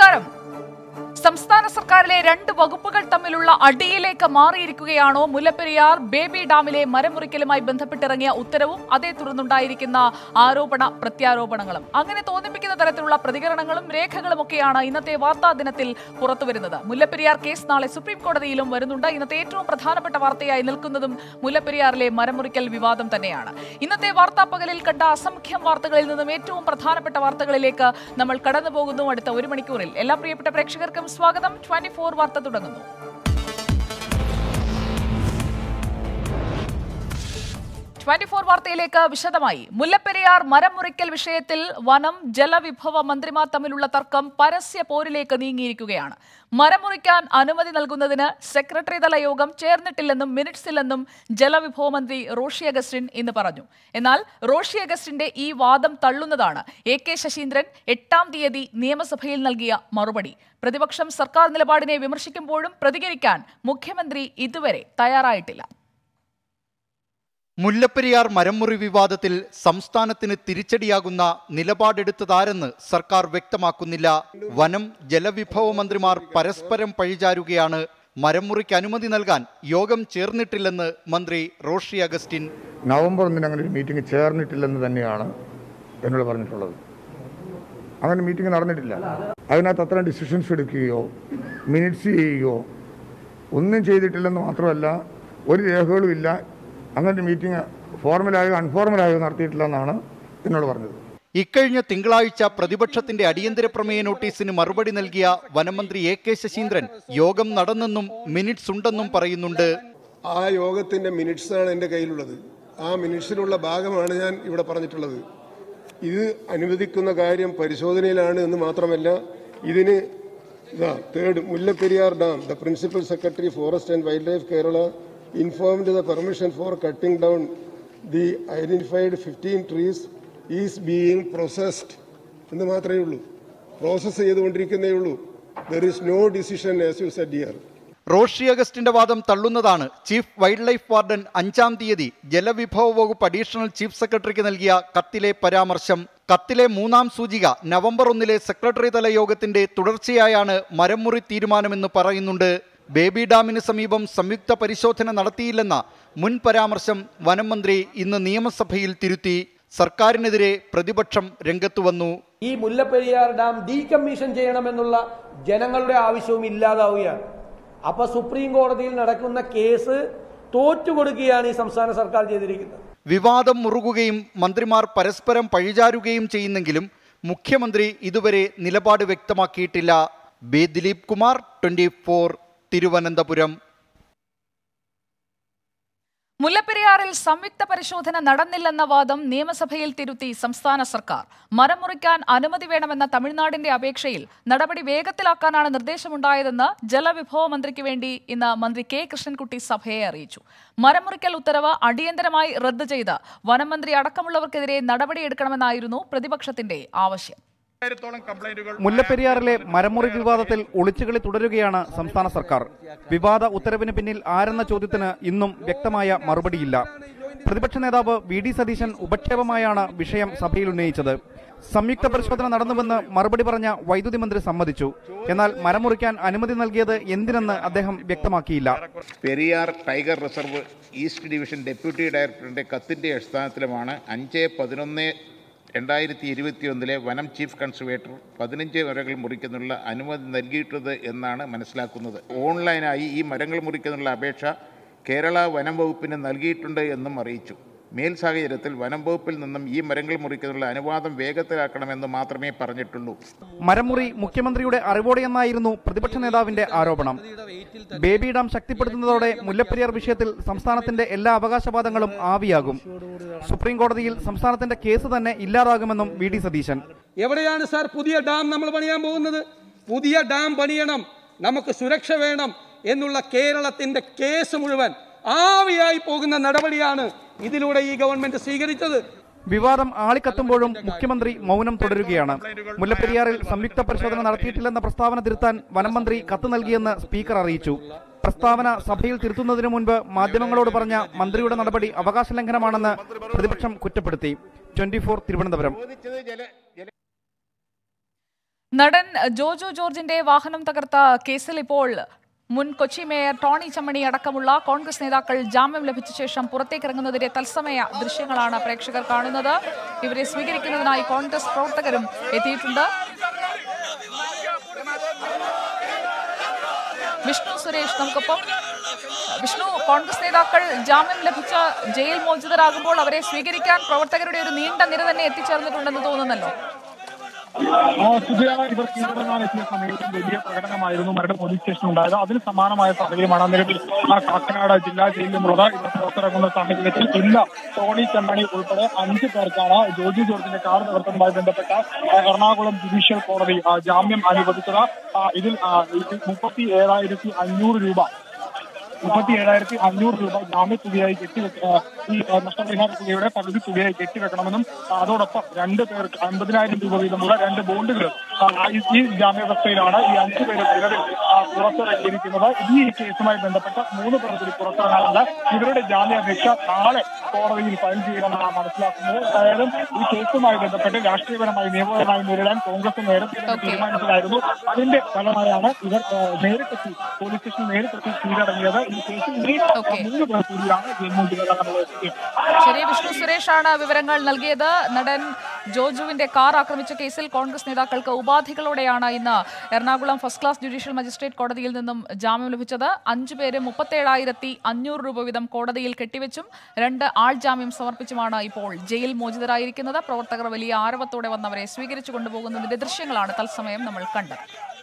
നമസ്കാരം സംസ്ഥാന സർക്കാരിലെ രണ്ട് വകുപ്പുകൾ തമ്മിലുള്ള അടിയിലേക്ക് മാറിയിരിക്കുകയാണോ മുല്ലപ്പെരിയാർ ബേബി ഡാമിലെ മരമുറിക്കലുമായി ബന്ധപ്പെട്ടിറങ്ങിയ ഉത്തരവും അതേ തുടർന്നുണ്ടായിരിക്കുന്ന ആരോപണ പ്രത്യാരോപണങ്ങളും അങ്ങനെ തോന്നിപ്പിക്കുന്ന തരത്തിലുള്ള പ്രതികരണങ്ങളും രേഖകളുമൊക്കെയാണ് ഇന്നത്തെ വാർത്താ ദിനത്തിൽ പുറത്തുവരുന്നത് മുല്ലപ്പെരിയാർ കേസ് നാളെ സുപ്രീം കോടതിയിലും വരുന്നുണ്ട് ഇന്നത്തെ ഏറ്റവും പ്രധാനപ്പെട്ട വാർത്തയായി നിൽക്കുന്നതും മുല്ലപ്പെരിയാറിലെ മരമുറിക്കൽ വിവാദം തന്നെയാണ് ഇന്നത്തെ വാർത്താ പകലിൽ കണ്ട അസംഖ്യം വാർത്തകളിൽ നിന്നും ഏറ്റവും പ്രധാനപ്പെട്ട വാർത്തകളിലേക്ക് നമ്മൾ കടന്നു പോകുന്നു അടുത്ത ഒരു മണിക്കൂറിൽ എല്ലാ പ്രിയപ്പെട്ട പ്രേക്ഷകർക്കും സ്വാഗതം ട്വന്റി ഫോർ വാർത്ത തുടങ്ങുന്നു ട്വന്റി ഫോർ വാർത്തയിലേക്ക് വിശദമായി മുല്ലപ്പെരിയാർ മരം മുറിക്കൽ വിഷയത്തിൽ വനം ജലവിഭവ മന്ത്രിമാർ തമ്മിലുള്ള തർക്കം പരസ്യ പോരിലേക്ക് നീങ്ങിയിരിക്കുകയാണ് മരം മുറിക്കാൻ അനുമതി നൽകുന്നതിന് സെക്രട്ടറി തല യോഗം ചേർന്നിട്ടില്ലെന്നും മിനിറ്റ്സില്ലെന്നും ജലവിഭവ മന്ത്രി റോഷി അഗസ്റ്റിൻ ഇന്ന് പറഞ്ഞു എന്നാൽ റോഷി അഗസ്റ്റിന്റെ ഈ വാദം തള്ളുന്നതാണ് എ കെ ശശീന്ദ്രൻ എട്ടാം തീയതി നിയമസഭയിൽ നൽകിയ മറുപടി പ്രതിപക്ഷം സർക്കാർ നിലപാടിനെ വിമർശിക്കുമ്പോഴും പ്രതികരിക്കാൻ മുഖ്യമന്ത്രി ഇതുവരെ തയ്യാറായിട്ടില്ല മുല്ലപ്പെരിയാർ മരംമുറി വിവാദത്തിൽ സംസ്ഥാനത്തിന് തിരിച്ചടിയാകുന്ന നിലപാടെടുത്തതാരെന്ന് സർക്കാർ വ്യക്തമാക്കുന്നില്ല വനം ജലവിഭവ മന്ത്രിമാർ പരസ്പരം പഴിചാരുകയാണ് മരംമുറിക്ക് അനുമതി നൽകാൻ യോഗം ചേർന്നിട്ടില്ലെന്ന് മന്ത്രി റോഷി അഗസ്റ്റിൻ നവംബർ ഒന്നിന് അങ്ങനെ ഒരു മീറ്റിംഗ് ചേർന്നിട്ടില്ലെന്ന് തന്നെയാണ് എന്നോട് പറഞ്ഞിട്ടുള്ളത് അങ്ങനെ മീറ്റിംഗ് നടന്നിട്ടില്ല അതിനകത്ത് അത്ര ഡിസിഷൻസ് എടുക്കുകയോ മിനിറ്റ്സ് ചെയ്യുകയോ ഒന്നും ചെയ്തിട്ടില്ലെന്ന് മാത്രമല്ല ഒരു രേഖകളും ഇല്ല അങ്ങനെ ഒരു മീറ്റിംഗ് ഫോർമലായോ അൺഫോർമലായോ നടത്തിയിട്ടില്ല എന്നാണ് എന്നോട് പറഞ്ഞത് ഇക്കഴിഞ്ഞ തിങ്കളാഴ്ച പ്രതിപക്ഷത്തിന്റെ അടിയന്തര പ്രമേയ നോട്ടീസിന് മറുപടി നൽകിയ വനമന്ത്രി എ കെ ശശീന്ദ്രൻ യോഗം നടന്നെന്നും മിനിറ്റ്സ് ഉണ്ടെന്നും പറയുന്നുണ്ട് ആ യോഗത്തിന്റെ മിനിറ്റ്സ് ആണ് എൻ്റെ കയ്യിലുള്ളത് ആ മിനിറ്റ്സിലുള്ള ഭാഗമാണ് ഞാൻ ഇവിടെ പറഞ്ഞിട്ടുള്ളത് ഇത് അനുവദിക്കുന്ന കാര്യം പരിശോധനയിലാണ് എന്ന് മാത്രമല്ല ഇതിന് ഇതാ third Mullaperiyar dam the principal secretary forest and wildlife Kerala informed the permission for cutting down the identified fifteen trees is being processed എന്ന് മാത്രമേ ഉള്ളൂ പ്രോസസ്സ് ചെയ്തുകൊണ്ടിരിക്കുന്നേ ഉള്ളൂ there is no decision as you said here Roshi അഗസ്റ്റിന്റെ വാദം തള്ളുന്നതാണ് chief wildlife warden അഞ്ചാം തീയതി ജലവിഭവ വകുപ്പ് അഡീഷണൽ ചീഫ് സെക്രട്ടറിക്ക് നൽകിയ കത്തിലെ പരാമർശം കത്തിലെ മൂന്നാം സൂചിക നവംബർ ഒന്നിലെ സെക്രട്ടറി തല യോഗത്തിന്റെ തുടർച്ചയായാണ് മരംമുറി തീരുമാനമെന്ന് പറയുന്നുണ്ട് ബേബി ഡാമിന് സമീപം സംയുക്ത പരിശോധന നടത്തിയില്ലെന്ന മുൻ പരാമർശം വനം മന്ത്രി ഇന്ന് നിയമസഭയിൽ തിരുത്തി സർക്കാരിനെതിരെ പ്രതിപക്ഷം രംഗത്തു വന്നു ഈ മുല്ലപ്പെരിയാർ ഡാം ഡീകമ്മീഷൻ ചെയ്യണമെന്നുള്ള ജനങ്ങളുടെ ആവശ്യവും ഇല്ലാതാവുകയാണ് അപ്പൊ സുപ്രീം കോടതിയിൽ നടക്കുന്ന കേസ് തോറ്റുകൊടുക്കുകയാണ് ഈ സംസ്ഥാന സർക്കാർ ചെയ്തിരിക്കുന്നത് വിവാദം മുറുകുകയും മന്ത്രിമാർ പരസ്പരം പഴിചാരുകയും ചെയ്യുന്നെങ്കിലും മുഖ്യമന്ത്രി ഇതുവരെ നിലപാട് വ്യക്തമാക്കിയിട്ടില്ല B Dileep Kumar twenty four Thiruvananthapuram മുല്ലപ്പെരിയാറിൽ സംയുക്ത പരിശോധന നടന്നില്ലെന്ന വാദം നിയമസഭയിൽ തിരുത്തി സംസ്ഥാന സർക്കാർ മരം മുറിക്കാൻ അനുമതി വേണമെന്ന തമിഴ്നാടിന്റെ അപേക്ഷയിൽ നടപടി വേഗത്തിലാക്കാനാണ് നിർദ്ദേശമുണ്ടായതെന്ന് ജലവിഭവ മന്ത്രിക്ക് വേണ്ടി ഇന്ന് മന്ത്രി കെ കൃഷ്ണൻകുട്ടി സഭയെ അറിയിച്ചു മരം മുറിക്കൽ ഉത്തരവ് അടിയന്തരമായി റദ്ദ് ചെയ്ത് വനമന്ത്രി അടക്കമുള്ളവർക്കെതിരെ നടപടിയെടുക്കണമെന്നായിരുന്നു പ്രതിപക്ഷത്തിന്റെ ആവശ്യം മുല്ലപ്പെരിയാറിലെ മരമുറി വിവാദത്തിൽ ഒളിച്ചുകളി തുടരുകയാണ് സംസ്ഥാന സർക്കാർ വിവാദ ഉത്തരവിന് പിന്നിൽ ആരെന്ന ചോദ്യത്തിന് ഇന്നും വ്യക്തമായ മറുപടിയില്ല പ്രതിപക്ഷ നേതാവ് വി ഡി സതീശൻ ഉപക്ഷേപമായാണ് വിഷയം സഭയിൽ ഉന്നയിച്ചത് സംയുക്ത പരിശോധന നടന്നുവെന്ന് മറുപടി പറഞ്ഞ വൈദ്യുതി മന്ത്രി സമ്മതിച്ചു എന്നാൽ മരമുറിക്കാൻ അനുമതി നൽകിയത് എന്തിനെന്ന് അദ്ദേഹം വ്യക്തമാക്കിയില്ല Periyar tiger reserve east division deputy ഡയറക്ടറിന്റെ കത്തിന്റെ അടിസ്ഥാനത്തിലുമാണ് അഞ്ച് പതിനൊന്ന് രണ്ടായിരത്തി ഇരുപത്തിയൊന്നിലെ വനം ചീഫ് കൺസർവേറ്റർ പതിനഞ്ച് മരങ്ങൾ മുറിക്കുന്നുള്ള അനുമതി നൽകിയിട്ടത് എന്നാണ് മനസ്സിലാക്കുന്നത് ഓൺലൈനായി ഈ മരങ്ങൾ മുറിക്കുന്നുള്ള അപേക്ഷ കേരള വനം വകുപ്പിന് നൽകിയിട്ടുണ്ട് എന്നും അറിയിച്ചു മേൽ സാഹചര്യത്തിൽ വനം വകുപ്പിൽ നിന്നും ഈ മരങ്ങൾ മുറിക്കുന്നുള്ള അനുവാദം വേഗത്തിലാക്കണമെന്ന് മാത്രമേ പറഞ്ഞിട്ടുള്ളൂ മരമുറി മുഖ്യമന്ത്രിയുടെ അറിവോടെയെന്നായിരുന്നു പ്രതിപക്ഷ നേതാവിന്റെ ആരോപണം ബേബി ഡാം ശക്തിപ്പെടുത്തുന്നതോടെ മുല്ലപ്പെരിയാർ വിഷയത്തിൽ സംസ്ഥാനത്തിന്റെ എല്ലാ അവകാശവാദങ്ങളും ആവിയാകും സുപ്രീം കോടതിയിൽ സംസ്ഥാനത്തിന്റെ കേസ് തന്നെ ഇല്ലാതാകുമെന്നും വി ഡി സതീശൻ എവിടെയാണ് സാർ പുതിയ ഡാം നമ്മൾ പണിയാൻ പോകുന്നത് പുതിയ ഡാം പണിയണം നമുക്ക് സുരക്ഷ വേണം എന്നുള്ള കേരളത്തിന്റെ കേസ് മുഴുവൻ ആവിയായി പോകുന്ന നടപടിയാണ് ഇതിലൂടെ ഈ ഗവൺമെന്റ് സ്വീകരിച്ചത് വിവാദം ആളിക്കത്തുമ്പോഴും മുഖ്യമന്ത്രി മൗനം തുടരുകയാണ് മുല്ലപ്പെരിയാറിൽ സംയുക്ത പരിശോധന നടത്തിയിട്ടില്ലെന്ന പ്രസ്താവന തിരുത്താൻ വനം മന്ത്രി കത്ത് നൽകിയെന്ന് സ്പീക്കർ അറിയിച്ചു പ്രസ്താവന സഭയിൽ തിരുത്തുന്നതിനു മുൻപ് മാധ്യമങ്ങളോട് പറഞ്ഞ മന്ത്രിയുടെ നടപടി അവകാശ ലംഘനമാണെന്ന് പ്രതിപക്ഷം കുറ്റപ്പെടുത്തി ട്വന്റി തിരുവനന്തപുരം നടൻ ജോജോ ജോർജിന്റെ വാഹനം തകർത്ത കേസിൽ ഇപ്പോൾ മുൻ കൊച്ചി മേയർ ടോണി ചമ്മണി അടക്കമുള്ള കോൺഗ്രസ് നേതാക്കൾ ജാമ്യം ലഭിച്ച ശേഷം പുറത്തേക്കിറങ്ങുന്നതിന്റെ തത്സമയ ദൃശ്യങ്ങളാണ് പ്രേക്ഷകർ കാണുന്നത് ഇവരെ സ്വീകരിക്കുന്നതിനായി കോൺഗ്രസ് പ്രവർത്തകരും എത്തിയിട്ടുണ്ട് വിഷ്ണു സുരേഷ് നമുക്കൊപ്പം വിഷ്ണു കോൺഗ്രസ് നേതാക്കൾ ജാമ്യം ലഭിച്ച ജയിൽ മോചിതരാകുമ്പോൾ അവരെ സ്വീകരിക്കാൻ പ്രവർത്തകരുടെ ഒരു നീണ്ട നിര തന്നെ എത്തിച്ചേർന്നിട്ടുണ്ടെന്ന് തോന്നുന്നല്ലോ ആ, സുജയ ഇവർ കീഴടങ്ങാൻ എത്തിയ സമയത്ത് വലിയ പ്രകടനമായിരുന്നു മരട് പോലീസ് സ്റ്റേഷൻ ഉണ്ടായത് അതിന് സമാനമായ സാഹചര്യമാണ് നിലവിൽ ആ കാക്കനാട് ജില്ലാ ജയിലിലുമുള്ളത് ഇവർ പുറത്തിറങ്ങുന്ന സാഹചര്യത്തിൽ ഇന്ന് ടോണി ചെമ്മണി ഉൾപ്പെടെ അഞ്ച് പേർക്കാണ് ജോജി ജോർജിന്റെ കാർ തകർത്തതുമായി ബന്ധപ്പെട്ട ആ, എറണാകുളം ജുഡീഷ്യൽ കോടതി ആ, ജാമ്യം അനുവദിച്ചത് ആ, ഇതിൽ മുപ്പത്തി ഏഴായിരത്തി അഞ്ഞൂറ് രൂപ മുപ്പത്തി ഏഴായിരത്തി അഞ്ഞൂറ് രൂപ ജാമ്യത്തുകയായി കെട്ടിവെക്ക ആ, ഈ ആ, നഷ്ടപരിഹാര തുകയുടെ പകുതി തുകയായി കെട്ടിവെക്കണമെന്നും ആ, അതോടൊപ്പം രണ്ട് പേർക്ക് അൻപതിനായിരം രൂപ വീതമുള്ള രണ്ട് ബോണ്ടുകൾ ആ, ഈ- ഈ ജാമ്യവ്യവസ്ഥയിലാണ് ഈ അഞ്ചു പേര് നിലവിൽ ആ, പുറത്തിറങ്ങിയിരിക്കുന്നത് ഈ കേസുമായി ബന്ധപ്പെട്ട മൂന്ന് പേർ കൂടി പുറത്തിറങ്ങാനുണ്ട് ഇവരുടെ ജാമ്യാപേക്ഷ നാളെ കോടതിയിൽ ഫയൽ ചെയ്യണമെന്നാണ് മനസ്സിലാക്കുന്നത് അതായത് ഈ കേസുമായി ബന്ധപ്പെട്ട് രാഷ്ട്രീയപരമായി നിയമപരമായി നേരിടാൻ കോൺഗ്രസ് നേരത്തെ തന്നെ Okay. തീരുമാനിച്ചതായിരുന്നു അതിന്റെ ഫലമായാണ് ഇവർ ആ, നേരിട്ടെത്തി പോലീസ് സ്റ്റേഷനിൽ നേരിട്ടെത്തി കീഴടങ്ങിയത് ഈ കേസിൽ ഇനി Okay. മൂന്ന് പേർ കൂടിയാണ് ജയിൽമോചിതരാകാനുള്ളത് ശരി വിഷ്ണു സുരേഷാണ് വിവരങ്ങൾ നൽകിയത് നടൻ ജോജുവിന്റെ കാർ ആക്രമിച്ച കേസിൽ കോൺഗ്രസ് നേതാക്കൾക്ക് ഉപാധികളോടെയാണ് ഇന്ന് Ernakulam first class judicial magistrate കോടതിയിൽ നിന്നും ജാമ്യം ലഭിച്ചത് അഞ്ചു പേര് മുപ്പത്തേഴായിരത്തി അഞ്ഞൂറ് രൂപ വീതം കോടതിയിൽ കെട്ടിവെച്ചും രണ്ട് ആൾ ജാമ്യം സമർപ്പിച്ചുമാണ് ഇപ്പോൾ ജയിൽ മോചിതരായിരിക്കുന്നത് പ്രവർത്തകർ വലിയ ആരവത്തോടെ വന്നവരെ സ്വീകരിച്ചു കൊണ്ടുപോകുന്നതിന്റെ ദൃശ്യങ്ങളാണ് തത്സമയം നമ്മൾ കണ്ടത്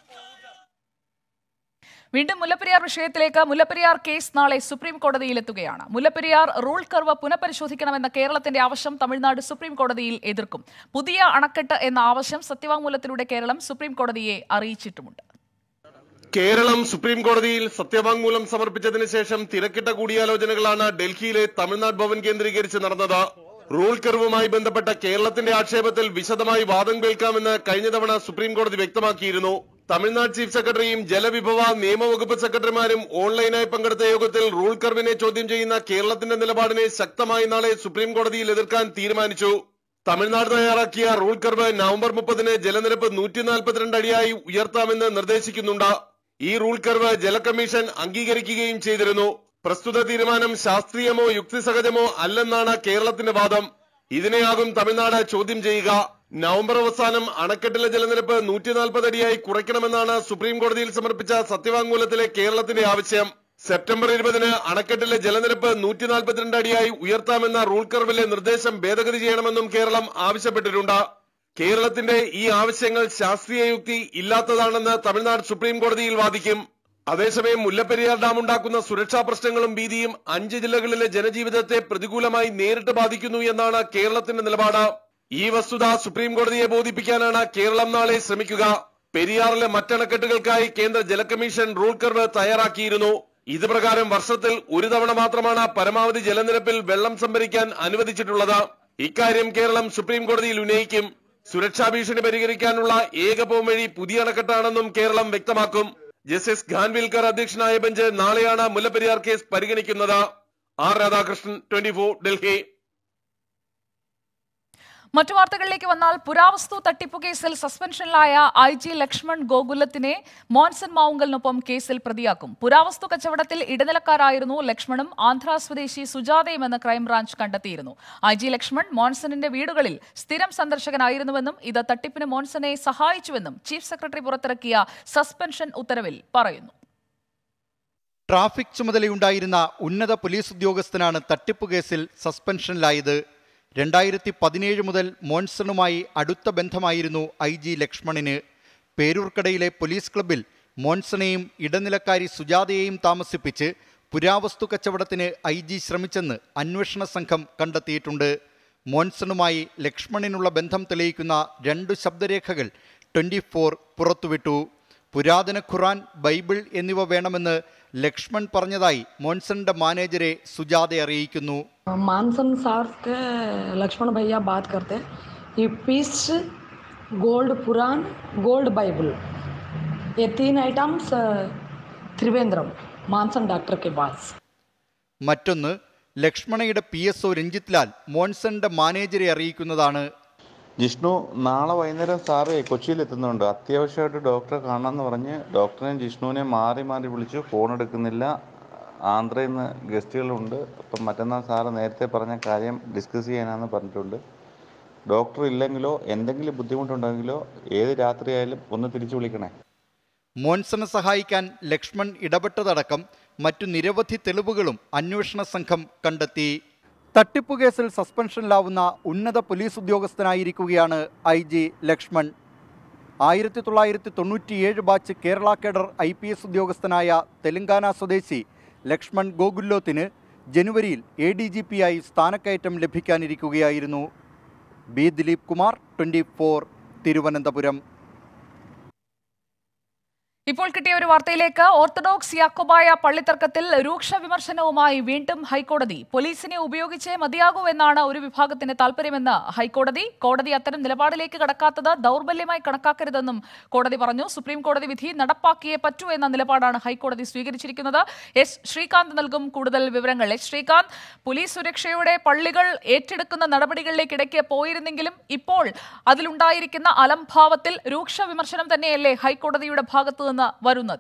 വീണ്ടും മുല്ലപ്പെരിയാർ വിഷയത്തിലേക്ക് മുല്ലപ്പെരിയാർ കേസ് നാളെ സുപ്രീം കോടതിയിലെത്തുകയാണ് മുല്ലപ്പെരിയാർ റൂൾ കർവ് പുനഃപരിശോധിക്കണമെന്ന കേരളത്തിന്റെ ആവശ്യം തമിഴ്നാട് സുപ്രീം കോടതിയിൽ എതിർക്കും പുതിയ അണക്കെട്ട് എന്ന ആവശ്യം സത്യവാങ്മൂലത്തിലൂടെ കേരളം സുപ്രീം കോടതിയെ അറിയിച്ചിട്ടുമുണ്ട് കേരളം സുപ്രീം കോടതിയിൽ സത്യവാങ്മൂലം സമർപ്പിച്ചതിന് ശേഷം തിരക്കിട്ട കൂടിയാലോചനകളാണ് ഡൽഹിയിലെ തമിഴ്നാട് ഭവൻ കേന്ദ്രീകരിച്ച് നടന്നത് റൂൾ കർവുമായി ബന്ധപ്പെട്ട കേരളത്തിന്റെ ആക്ഷേപത്തിൽ വിശദമായി വാദം കേൾക്കാമെന്ന് കഴിഞ്ഞ തവണ സുപ്രീം കോടതി വ്യക്തമാക്കിയിരുന്നു തമിഴ്നാട് ചീഫ് സെക്രട്ടറിയും ജലവിഭവ നിയമവകുപ്പ് സെക്രട്ടറിമാരും ഓൺലൈനായി പങ്കെടുത്ത യോഗത്തിൽ റൂൾ കർവിനെ ചോദ്യം ചെയ്യുന്ന കേരളത്തിന്റെ നിലപാടിനെ ശക്തമായി നാളെ സുപ്രീം കോടതിയിൽ എതിർക്കാൻ തീരുമാനിച്ചു തമിഴ്നാട് തയ്യാറാക്കിയ റൂൾ കർവ് നവംബർ മുപ്പതിന് ജലനിരപ്പ് നൂറ്റി നാൽപ്പത്തിരണ്ട് അടിയായി ഉയർത്താമെന്ന് നിർദ്ദേശിക്കുന്നുണ്ട് ഈ റൂൾ കർവ് ജല കമ്മീഷൻ അംഗീകരിക്കുകയും ചെയ്തിരുന്നു പ്രസ്തുത തീരുമാനം ശാസ്ത്രീയമോ യുക്തിസഹജമോ അല്ലെന്നാണ് കേരളത്തിന്റെ വാദം ഇതിനെയാകും തമിഴ്നാട് ചോദ്യം ചെയ്യുക നവംബർ അവസാനം അണക്കെട്ടിലെ ജലനിരപ്പ് നൂറ്റി നാൽപ്പത് അടിയായി കുറയ്ക്കണമെന്നാണ് സുപ്രീം കോടതിയിൽ സമർപ്പിച്ച സത്യവാങ്മൂലത്തിലെ കേരളത്തിന്റെ ആവശ്യം സെപ്റ്റംബർ ഇരുപതിന് അണക്കെട്ടിലെ ജലനിരപ്പ് നൂറ്റി നാൽപ്പത്തിരണ്ട് അടിയായി ഉയർത്താമെന്ന റൂൾ കർവിലെ നിർദ്ദേശം ഭേദഗതി ചെയ്യണമെന്നും കേരളം ആവശ്യപ്പെട്ടിട്ടുണ്ട് കേരളത്തിന്റെ ഈ ആവശ്യങ്ങൾ ശാസ്ത്രീയ യുക്തി ഇല്ലാത്തതാണെന്ന് തമിഴ്നാട് സുപ്രീം കോടതിയിൽ വാദിക്കും അതേസമയം മുല്ലപ്പെരിയാർ ഡാം ഉണ്ടാക്കുന്ന സുരക്ഷാ പ്രശ്നങ്ങളും ഭീതിയും അഞ്ച് ജില്ലകളിലെ ജനജീവിതത്തെ പ്രതികൂലമായി നേരിട്ട് ബാധിക്കുന്നു എന്നാണ് കേരളത്തിന്റെ നിലപാട് ഈ വസ്തുത സുപ്രീം കോടതിയെ ബോധിപ്പിക്കാനാണ് കേരളം നാളെ ശ്രമിക്കുക പെരിയാറിലെ മറ്റണക്കെട്ടുകൾക്കായി കേന്ദ്ര ജല കമ്മീഷൻ റൂൾ കർവ് തയ്യാറാക്കിയിരുന്നു ഇത് പ്രകാരം വർഷത്തിൽ ഒരു തവണ മാത്രമാണ് പരമാവധി ജലനിരപ്പിൽ വെള്ളം സംഭരിക്കാൻ അനുവദിച്ചിട്ടുള്ളത് ഇക്കാര്യം കേരളം സുപ്രീം കോടതിയിൽ ഉന്നയിക്കും സുരക്ഷാ ഭീഷണി പരിഹരിക്കാനുള്ള ഏക പോംവഴി പുതിയ അണക്കെട്ടാണെന്നും കേരളം വ്യക്തമാക്കും ജസ്റ്റിസ് ഖാൻവിൽക്കർ അധ്യക്ഷനായ ബെഞ്ച് നാളെയാണ് മുല്ലപ്പെരിയാർ കേസ് പരിഗണിക്കുന്നത് ആർ രാധാകൃഷ്ണൻ ട്വന്റി ഡൽഹി മറ്റു വാർത്തകളിലേക്ക് വന്നാൽ പുരാവസ്തു തട്ടിപ്പു കേസിൽ സസ്പെൻഷനിലായ ഐ ജി ലക്ഷ്മൺ ഗോകുലത്തിനെ മോൻസൺ മാവുങ്കലിനൊപ്പം കേസിൽ പ്രതിയാക്കും പുരാവസ്തു കച്ചവടത്തിൽ ഇടനിലക്കാരായിരുന്നു ലക്ഷ്മണും ആന്ധ്ര സ്വദേശി സുജാതയും എന്ന് ക്രൈംബ്രാഞ്ച് കണ്ടെത്തിയിരുന്നു ഐ ജി ലക്ഷ്മൺ മോൻസണിന്റെ വീടുകളിൽ സ്ഥിരം സന്ദർശകനായിരുന്നുവെന്നും ഇത് തട്ടിപ്പിന് മോൻസനെ സഹായിച്ചുവെന്നും ചീഫ് സെക്രട്ടറി പുറത്തിറക്കിയ സസ്പെൻഷൻ ഉത്തരവിൽ പറയുന്നു ട്രാഫിക് ചുമതലയുണ്ടായിരുന്ന ഉന്നത പോലീസ് ഉദ്യോഗസ്ഥനാണ് തട്ടിപ്പ് കേസിൽ സസ്പെൻഷനിലായത് രണ്ടായിരത്തി പതിനേഴ് മുതൽ മോൺസണുമായി അടുത്ത ബന്ധമായിരുന്നു ഐ ജി ലക്ഷ്മണിന് പേരൂർക്കടയിലെ പോലീസ് ക്ലബ്ബിൽ മോൺസണെയും ഇടനിലക്കാരി സുജാതയെയും താമസിപ്പിച്ച് പുരാവസ്തു കച്ചവടത്തിന് ഐ ജി ശ്രമിച്ചെന്ന് അന്വേഷണ സംഘം കണ്ടെത്തിയിട്ടുണ്ട് മോൺസണുമായി ലക്ഷ്മണിനുള്ള ബന്ധം തെളിയിക്കുന്ന രണ്ടു ശബ്ദരേഖകൾ ട്വൻറ്റി ഫോർ പുറത്തുവിട്ടു പുരാതന ഖുറാൻ ബൈബിൾ എന്നിവ വേണമെന്ന് ലക്ഷ്മൺ പറഞ്ഞതായി മോൺസണിന്റെ മാനേജരെ സുജാത അറിയിക്കുന്നു मानसन सार के लक्ष्मण भैया बात करते ये piece gold Purana gold Bible ये तीन आइटम्स त्रिवेंद्रम मानसन डॉक्टर के पास മറ്റൊന്ന് ലക്ഷ്മണയുടെ P S O Ranjith Lal മോൺസണിന്റെ മാനേജരെ അറിയിക്കുന്നതാണ് ജിഷ്ണു നാളെ വൈകുന്നേരം സാറേ കൊച്ചിയിൽ എത്തുന്നുണ്ട് അത്യാവശ്യമായിട്ട് ഡോക്ടറെ കാണാമെന്ന് പറഞ്ഞ് ഡോക്ടറെയും ജിഷ്ണുവിനെ മാറി മാറി വിളിച്ചു ഫോൺ എടുക്കുന്നില്ല ആന്ധ്രയിൽ നിന്ന് ഗസ്റ്റുകളുണ്ട് അപ്പം മറ്റന്നാൾ സാറ് നേരത്തെ പറഞ്ഞ കാര്യം ഡിസ്കസ് ചെയ്യാനാണെന്ന് പറഞ്ഞിട്ടുണ്ട് ഡോക്ടർ ഇല്ലെങ്കിലോ എന്തെങ്കിലും ബുദ്ധിമുട്ടുണ്ടെങ്കിലോ ഏത് രാത്രിയായാലും ഒന്ന് തിരിച്ചു വിളിക്കണേ മോൻസനെ സഹായിക്കാൻ ലക്ഷ്മൺ ഇടപെട്ടതടക്കം മറ്റു നിരവധി തെളിവുകളും അന്വേഷണ സംഘം കണ്ടെത്തി തട്ടിപ്പു കേസിൽ സസ്പെൻഷനിലാവുന്ന ഉന്നത പോലീസ് ഉദ്യോഗസ്ഥനായിരിക്കുകയാണ് ഐ ജി ലക്ഷ്മൺ ആയിരത്തി തൊള്ളായിരത്തി തൊണ്ണൂറ്റിയേഴ് batch Kerala cadre I P S ഉദ്യോഗസ്ഥനായ തെലങ്കാന സ്വദേശി ലക്ഷ്മൺ ഗോകുല്ലോത്തിന് ജനുവരിയിൽ എ ഡി ജി പി ആയി സ്ഥാനക്കയറ്റം ലഭിക്കാനിരിക്കുകയായിരുന്നു B Dileep Kumar twenty four Thiruvananthapuram ഇപ്പോൾ കിട്ടിയ ഒരു വാർത്തയിലേക്ക് ഓർത്തഡോക്സ് യാക്കോബായ പള്ളിത്തർക്കത്തിൽ രൂക്ഷ വിമർശനവുമായി വീണ്ടും ഹൈക്കോടതി പോലീസിനെ ഉപയോഗിച്ചേ മതിയാകൂ എന്നാണ് ഒരു വിഭാഗത്തിന്റെ താൽപര്യമെന്ന് ഹൈക്കോടതി കോടതി അത്തരം നിലപാടിലേക്ക് കടക്കാത്തത് ദൗർബല്യമായി കണക്കാക്കരുതെന്നും കോടതി പറഞ്ഞു സുപ്രീം കോടതി വിധി നടപ്പാക്കിയേ പറ്റൂ എന്ന നിലപാടാണ് ഹൈക്കോടതി സ്വീകരിച്ചിരിക്കുന്നത് എസ് ശ്രീകാന്ത് നൽകും കൂടുതൽ വിവരങ്ങൾ എസ് ശ്രീകാന്ത് പോലീസ് സുരക്ഷയുടെ പള്ളികൾ ഏറ്റെടുക്കുന്ന നടപടികളിലേക്കിടയ്ക്ക് പോയിരുന്നെങ്കിലും ഇപ്പോൾ അതിലുണ്ടായിരിക്കുന്ന അലംഭാവത്തിൽ രൂക്ഷ വിമർശനം തന്നെയല്ലേ ഹൈക്കോടതിയുടെ ഭാഗത്തു നിന്ന് വരുന്നത്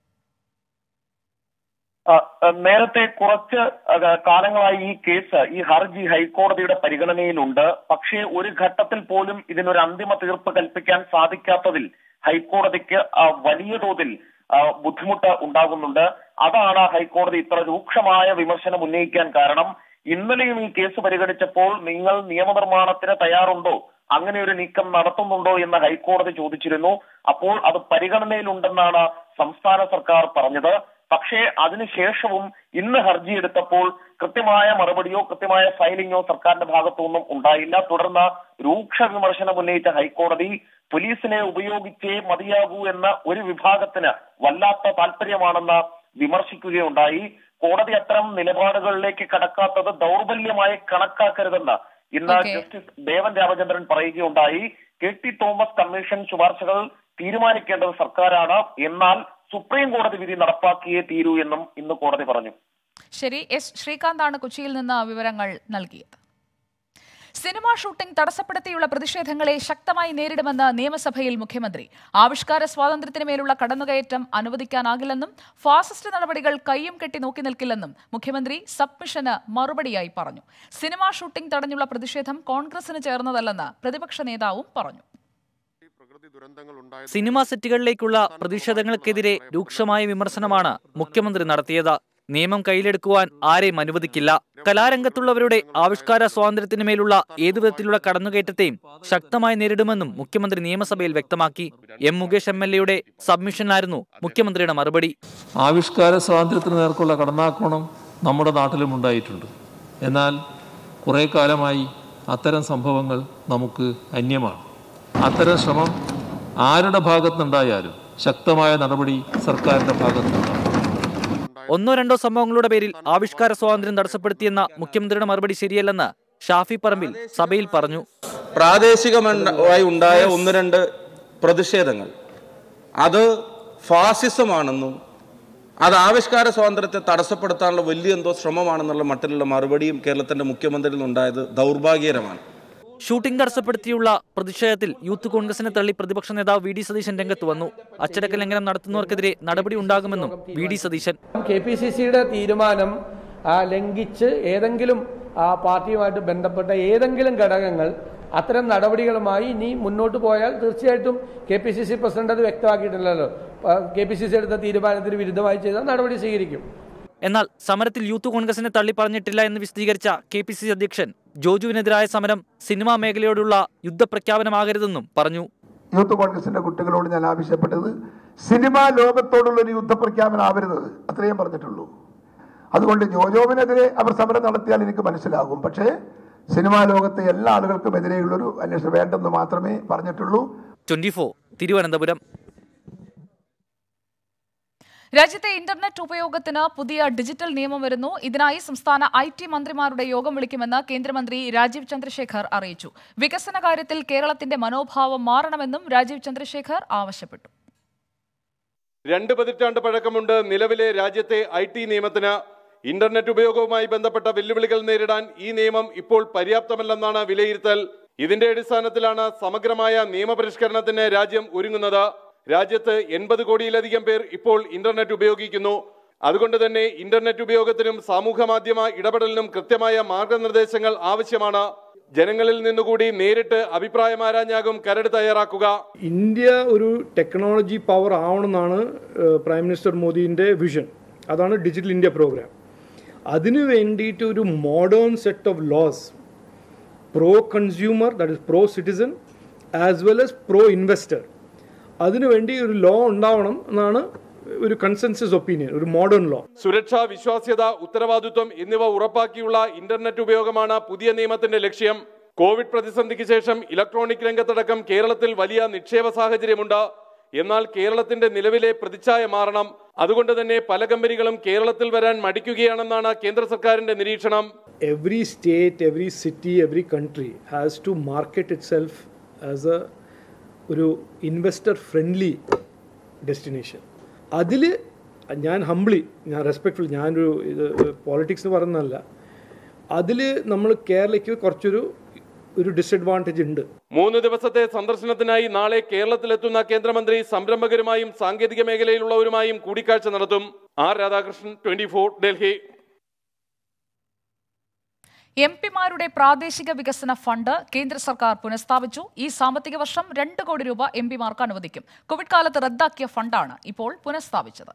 ആ, ആ, നേരത്തെ കുറച്ച് ആ, കാലങ്ങളായി ഈ കേസ് ഈ ഹർജി ഹൈക്കോടതിയുടെ പരിഗണനയിലുണ്ട് പക്ഷേ ഒരു ഘട്ടത്തിൽ പോലും ഇതിനൊരു അന്തിമ തീർപ്പ് കൽപ്പിക്കാൻ സാധിക്കാത്തതിൽ ഹൈക്കോടതിക്ക് ആ, വലിയ തോതിൽ ആ, ബുദ്ധിമുട്ട് ഉണ്ടാകുന്നുണ്ട് അതാണ് ഹൈക്കോടതി ഇത്ര രൂക്ഷമായ വിമർശനം ഉന്നയിക്കാൻ കാരണം ഇന്നലെയും ഈ കേസ് പരിഗണിച്ചപ്പോൾ നിങ്ങൾ നിയമനിർമ്മാണത്തിന് തയ്യാറുണ്ടോ അങ്ങനെ ഒരു നീക്കം നടത്തുന്നുണ്ടോ എന്ന് ഹൈക്കോടതി ചോദിച്ചിരുന്നു അപ്പോൾ അത് പരിഗണനയിലുണ്ടെന്നാണ് സംസ്ഥാന സർക്കാർ പറഞ്ഞത് പക്ഷേ അതിനുശേഷവും ഇന്ന് ഹർജി എടുത്തപ്പോൾ കൃത്യമായ മറുപടിയോ കൃത്യമായ ഫയലിംഗോ സർക്കാരിന്റെ ഭാഗത്തുനിന്നും ഉണ്ടായില്ല തുടർന്ന് രൂക്ഷ വിമർശനം ഉന്നയിച്ച ഹൈക്കോടതി പോലീസിനെ ഉപയോഗിച്ചേ മതിയാകൂ എന്ന ഒരു വിഭാഗത്തിന് വല്ലാത്ത താല്പര്യമാണെന്ന് വിമർശിക്കുകയുണ്ടായി കോടതി അത്തരം നിലപാടുകളിലേക്ക് കടക്കാത്തത് ദൗർബല്യമായി കണക്കാക്കരുതെന്ന് ഇന്ന് Okay. ജസ്റ്റിസ് ദേവൻ രാമചന്ദ്രൻ പറയുകയുണ്ടായി കെ ടി തോമസ് കമ്മീഷൻ ശുപാർശകൾ തീരുമാനിക്കേണ്ടത് സർക്കാരാണ് എന്നാൽ സുപ്രീം കോടതി വിധി നടപ്പാക്കിയേ തീരൂ എന്നും ഇന്ന് കോടതി പറഞ്ഞു ശരി എസ് ശ്രീകാന്താണ് കൊച്ചിയിൽ നിന്ന് വിവരങ്ങൾ നൽകിയത് സിനിമാ ഷൂട്ടിംഗ് തടസ്സപ്പെടുത്തിയുള്ള പ്രതിഷേധങ്ങളെ ശക്തമായി നേരിടുമെന്ന് നിയമസഭയിൽ മുഖ്യമന്ത്രി ആവിഷ്കാര സ്വാതന്ത്ര്യത്തിന് മേലുള്ള കടന്നുകയറ്റം അനുവദിക്കാനാകില്ലെന്നും ഫാസിസ്റ്റ് നടപടികൾ കയ്യും കെട്ടി നോക്കി നിൽക്കില്ലെന്നും മുഖ്യമന്ത്രി സബ്മിഷന് മറുപടിയായി പറഞ്ഞു സിനിമാ ഷൂട്ടിംഗ് തടഞ്ഞുള്ള പ്രതിഷേധം കോൺഗ്രസിന് ചേർന്നതല്ലെന്ന് പ്രതിപക്ഷ നേതാവും പറഞ്ഞു സിനിമാ സെറ്റുകളിലേക്കുള്ള പ്രതിഷേധങ്ങൾക്കെതിരെ രൂക്ഷമായ വിമർശനമാണ് മുഖ്യമന്ത്രി നടത്തിയത് നിയമം കയ്യിലെടുക്കുവാൻ ആരെയും അനുവദിക്കില്ല കലാരംഗത്തുള്ളവരുടെ ആവിഷ്കാര സ്വാതന്ത്ര്യത്തിന് മേലുള്ള ഏതു വിധത്തിലുള്ള കടന്നുകയറ്റത്തെയും ശക്തമായി നേരിടുമെന്നും മുഖ്യമന്ത്രി നിയമസഭയിൽ വ്യക്തമാക്കി എം മുകേഷ് എം എൽ എയുടെ സബ്മിഷനായിരുന്നു മുഖ്യമന്ത്രിയുടെ മറുപടി ആവിഷ്കാര സ്വാതന്ത്ര്യത്തിന് നേർക്കുള്ള കടന്നാക്രമണം നമ്മുടെ നാട്ടിലും ഉണ്ടായിട്ടുണ്ട് എന്നാൽ കുറേ കാലമായി അത്തരം സംഭവങ്ങൾ നമുക്ക് അന്യമാണ് അത്തരം ശ്രമം ആരുടെ ഭാഗത്തുനിന്നുണ്ടായാലും ശക്തമായ നടപടി സർക്കാരിന്റെ ഭാഗത്തുനിന്നുണ്ടാകും ഒന്നോ രണ്ടോ സംഭവങ്ങളുടെ പേരിൽ ആവിഷ്കാര സ്വാതന്ത്ര്യം തടസ്സപ്പെടുത്തിയെന്ന മുഖ്യമന്ത്രിയുടെ മറുപടി ശരിയല്ലെന്ന് ഷാഫി പറമ്പിൽ സഭയിൽ പറഞ്ഞു പ്രാദേശികമായി ഉണ്ടായ ഒന്ന് രണ്ട് പ്രതിഷേധങ്ങൾ അത് ഫാസിസമാണെന്നും അത് ആവിഷ്കാര സ്വാതന്ത്ര്യത്തെ തടസ്സപ്പെടുത്താനുള്ള വലിയ എന്തോ ശ്രമമാണെന്നുള്ള മട്ടിലുള്ള മറുപടിയും കേരളത്തിന്റെ മുഖ്യമന്ത്രിയിൽ നിന്നുണ്ടായത് ദൗർഭാഗ്യകരമാണ് ഷൂട്ടിംഗ് തടസ്സപ്പെടുത്തിയുള്ള പ്രതിഷേധത്തിൽ യൂത്ത് കോൺഗ്രസിനെ തള്ളി പ്രതിപക്ഷ നേതാവ് വി ഡി സതീശൻ രംഗത്ത് വന്നു അച്ചടക്ക ലംഘനം നടത്തുന്നവർക്കെതിരെ നടപടി ഉണ്ടാകുമെന്നും V D Satheesan K P C സിയുടെ തീരുമാനം ആ, ലംഘിച്ച് ഏതെങ്കിലും ആ പാർട്ടിയുമായിട്ട് ബന്ധപ്പെട്ട ഏതെങ്കിലും ഘടകങ്ങൾ അത്തരം നടപടികളുമായി ഇനി മുന്നോട്ട് പോയാൽ തീർച്ചയായിട്ടും K P C C president അത് വ്യക്തമാക്കിയിട്ടില്ലല്ലോ കെ പി സി സി എടുത്ത തീരുമാനത്തിന് വിരുദ്ധമായി ചെയ്താൽ നടപടി സ്വീകരിക്കും എന്നാൽ സമരത്തിൽ യൂത്ത് കോൺഗ്രസിനെ തള്ളി പറഞ്ഞിട്ടില്ല എന്ന് വിശദീകരിച്ച കെ പി സി സി അധ്യക്ഷൻ ജോജുവിനെതിരായ സമരം സിനിമാ മേഖലയോടുള്ള യുദ്ധപ്രഖ്യാപനമാകരുതെന്നും പറഞ്ഞു യൂത്ത് കോൺഗ്രസിന്റെ കുട്ടികളോട് ഞാൻ ആവശ്യപ്പെട്ടത് സിനിമാ ലോകത്തോടുള്ള ഒരു യുദ്ധപ്രഖ്യാപനം ആവരുത് അത്രയും പറഞ്ഞിട്ടുള്ളൂ അതുകൊണ്ട് ജോജോവിനെതിരെ അവർ സമരം നടത്തിയാൽ എനിക്ക് മനസ്സിലാകും പക്ഷേ സിനിമാ ലോകത്തെ എല്ലാ ആളുകൾക്കും എതിരെയുള്ളൊരു അന്വേഷണം വേണ്ടെന്ന് മാത്രമേ പറഞ്ഞിട്ടുള്ളൂ ട്വന്റി തിരുവനന്തപുരം രാജ്യത്തെ ഇന്റർനെറ്റ് ഉപയോഗത്തിന് പുതിയ ഡിജിറ്റൽ നിയമം വരുന്നു ഇതിനായി സംസ്ഥാന ഐ ടി മന്ത്രിമാരുടെ യോഗം വിളിക്കുമെന്ന് കേന്ദ്രമന്ത്രി രാജീവ് ചന്ദ്രശേഖർ അറിയിച്ചു വികസന കാര്യത്തിൽ കേരളത്തിന്റെ മനോഭാവം മാറണമെന്നും രാജീവ് ചന്ദ്രശേഖർ ആവശ്യപ്പെട്ടു രണ്ട് പതിറ്റാണ്ട് പഴക്കമുണ്ട് നിലവിലെ രാജ്യത്തെ ഐ ടി നിയമത്തിന് ഇന്റർനെറ്റ് ഉപയോഗവുമായി ബന്ധപ്പെട്ട വെല്ലുവിളികൾ നേരിടാൻ ഈ നിയമം ഇപ്പോൾ പര്യാപ്തമല്ലെന്നാണ് വിലയിരുത്തൽ ഇതിന്റെ അടിസ്ഥാനത്തിലാണ് സമഗ്രമായ നിയമപരിഷ്കരണത്തിന് രാജ്യം ഒരുങ്ങുന്നത് രാജ്യത്ത് എൺപത് കോടിയിലധികം പേർ ഇപ്പോൾ ഇന്റർനെറ്റ് ഉപയോഗിക്കുന്നു അതുകൊണ്ട് തന്നെ ഇന്റർനെറ്റ് ഉപയോഗത്തിനും സാമൂഹ്യ മാധ്യമ ഇടപെടലിനും കൃത്യമായ മാർഗനിർദ്ദേശങ്ങൾ ആവശ്യമാണ് ജനങ്ങളിൽ നിന്നുകൂടി നേരിട്ട് അഭിപ്രായം ആരാഞ്ഞാകും കരട് തയ്യാറാക്കുക ഇന്ത്യ ഒരു ടെക്നോളജി പവർ ആവണമെന്നാണ് ഏഹ്, പ്രൈം മിനിസ്റ്റർ മോദീൻ്റെ വിഷൻ അതാണ് ഡിജിറ്റൽ ഇന്ത്യ പ്രോഗ്രാം അതിനു വേണ്ടിയിട്ട് ഒരു modern set of laws pro consumer that is pro citizen as well as pro investor അതിനുവേണ്ടി ഒരു ലോ ഉണ്ടാവണം എന്നാണ് ഒരു കൺസെൻസസ് ഒപ്പീനിയൻ ഒരു മോഡേൺ ലോ സുരക്ഷ വിശ്വാസ്യത ഉത്തരവാദിത്വം എന്നിവ ഉറപ്പാക്കിയുള്ള ഇന്റർനെറ്റ് ഉപയോഗമാണ് പുതിയ നിയമത്തിന്റെ ലക്ഷ്യം കോവിഡ് പ്രതിസന്ധിക്ക് ശേഷം ഇലക്ട്രോണിക് രംഗത്തടക്കം കേരളത്തിൽ വലിയ നിക്ഷേപ സാഹചര്യമുണ്ട് എന്നാൽ കേരളത്തിന്റെ നിലവിലെ പ്രതിച്ഛായ മാറണം അതുകൊണ്ട് തന്നെ പല കമ്പനികളും കേരളത്തിൽ വരാൻ മടിക്കുകയാണെന്നാണ് കേന്ദ്ര സർക്കാരിന്റെ നിരീക്ഷണം every state, every city, every country has to market itself as a ഒരു ഇൻവെസ്റ്റർ ഫ്രണ്ട്ലി ഡെസ്റ്റിനേഷൻ അതിൽ ഞാൻ ഹംബ്ലി ഞാൻ റെസ്പെക്ട്ഫുൾ ഞാനൊരു ഇത് പോളിറ്റിക്സ് പറയുന്നതല്ല അതിൽ നമ്മൾ കേരളയ്ക്ക് കുറച്ചൊരു ഒരു ഡിസഡ്വാൻറ്റേജ് ഉണ്ട് മൂന്ന് ദിവസത്തെ സന്ദർശനത്തിനായി നാളെ കേരളത്തിലെത്തുന്ന കേന്ദ്രമന്ത്രി സംരംഭകരുമായും സാങ്കേതിക മേഖലയിലുള്ളവരുമായും കൂടിക്കാഴ്ച നടത്തും R Radhakrishnan twenty Delhi M പിമാരുടെ പ്രാദേശിക വികസന ഫണ്ട് കേന്ദ്ര സർക്കാർ പുനഃസ്ഥാപിച്ചു ഈ സാമ്പത്തിക വർഷം രണ്ട് കോടി രൂപ എം പിമാർക്ക് അനുവദിക്കും കോവിഡ് കാലത്ത് റദ്ദാക്കിയ ഫണ്ടാണ് ഇപ്പോൾ പുനഃസ്ഥാപിച്ചത്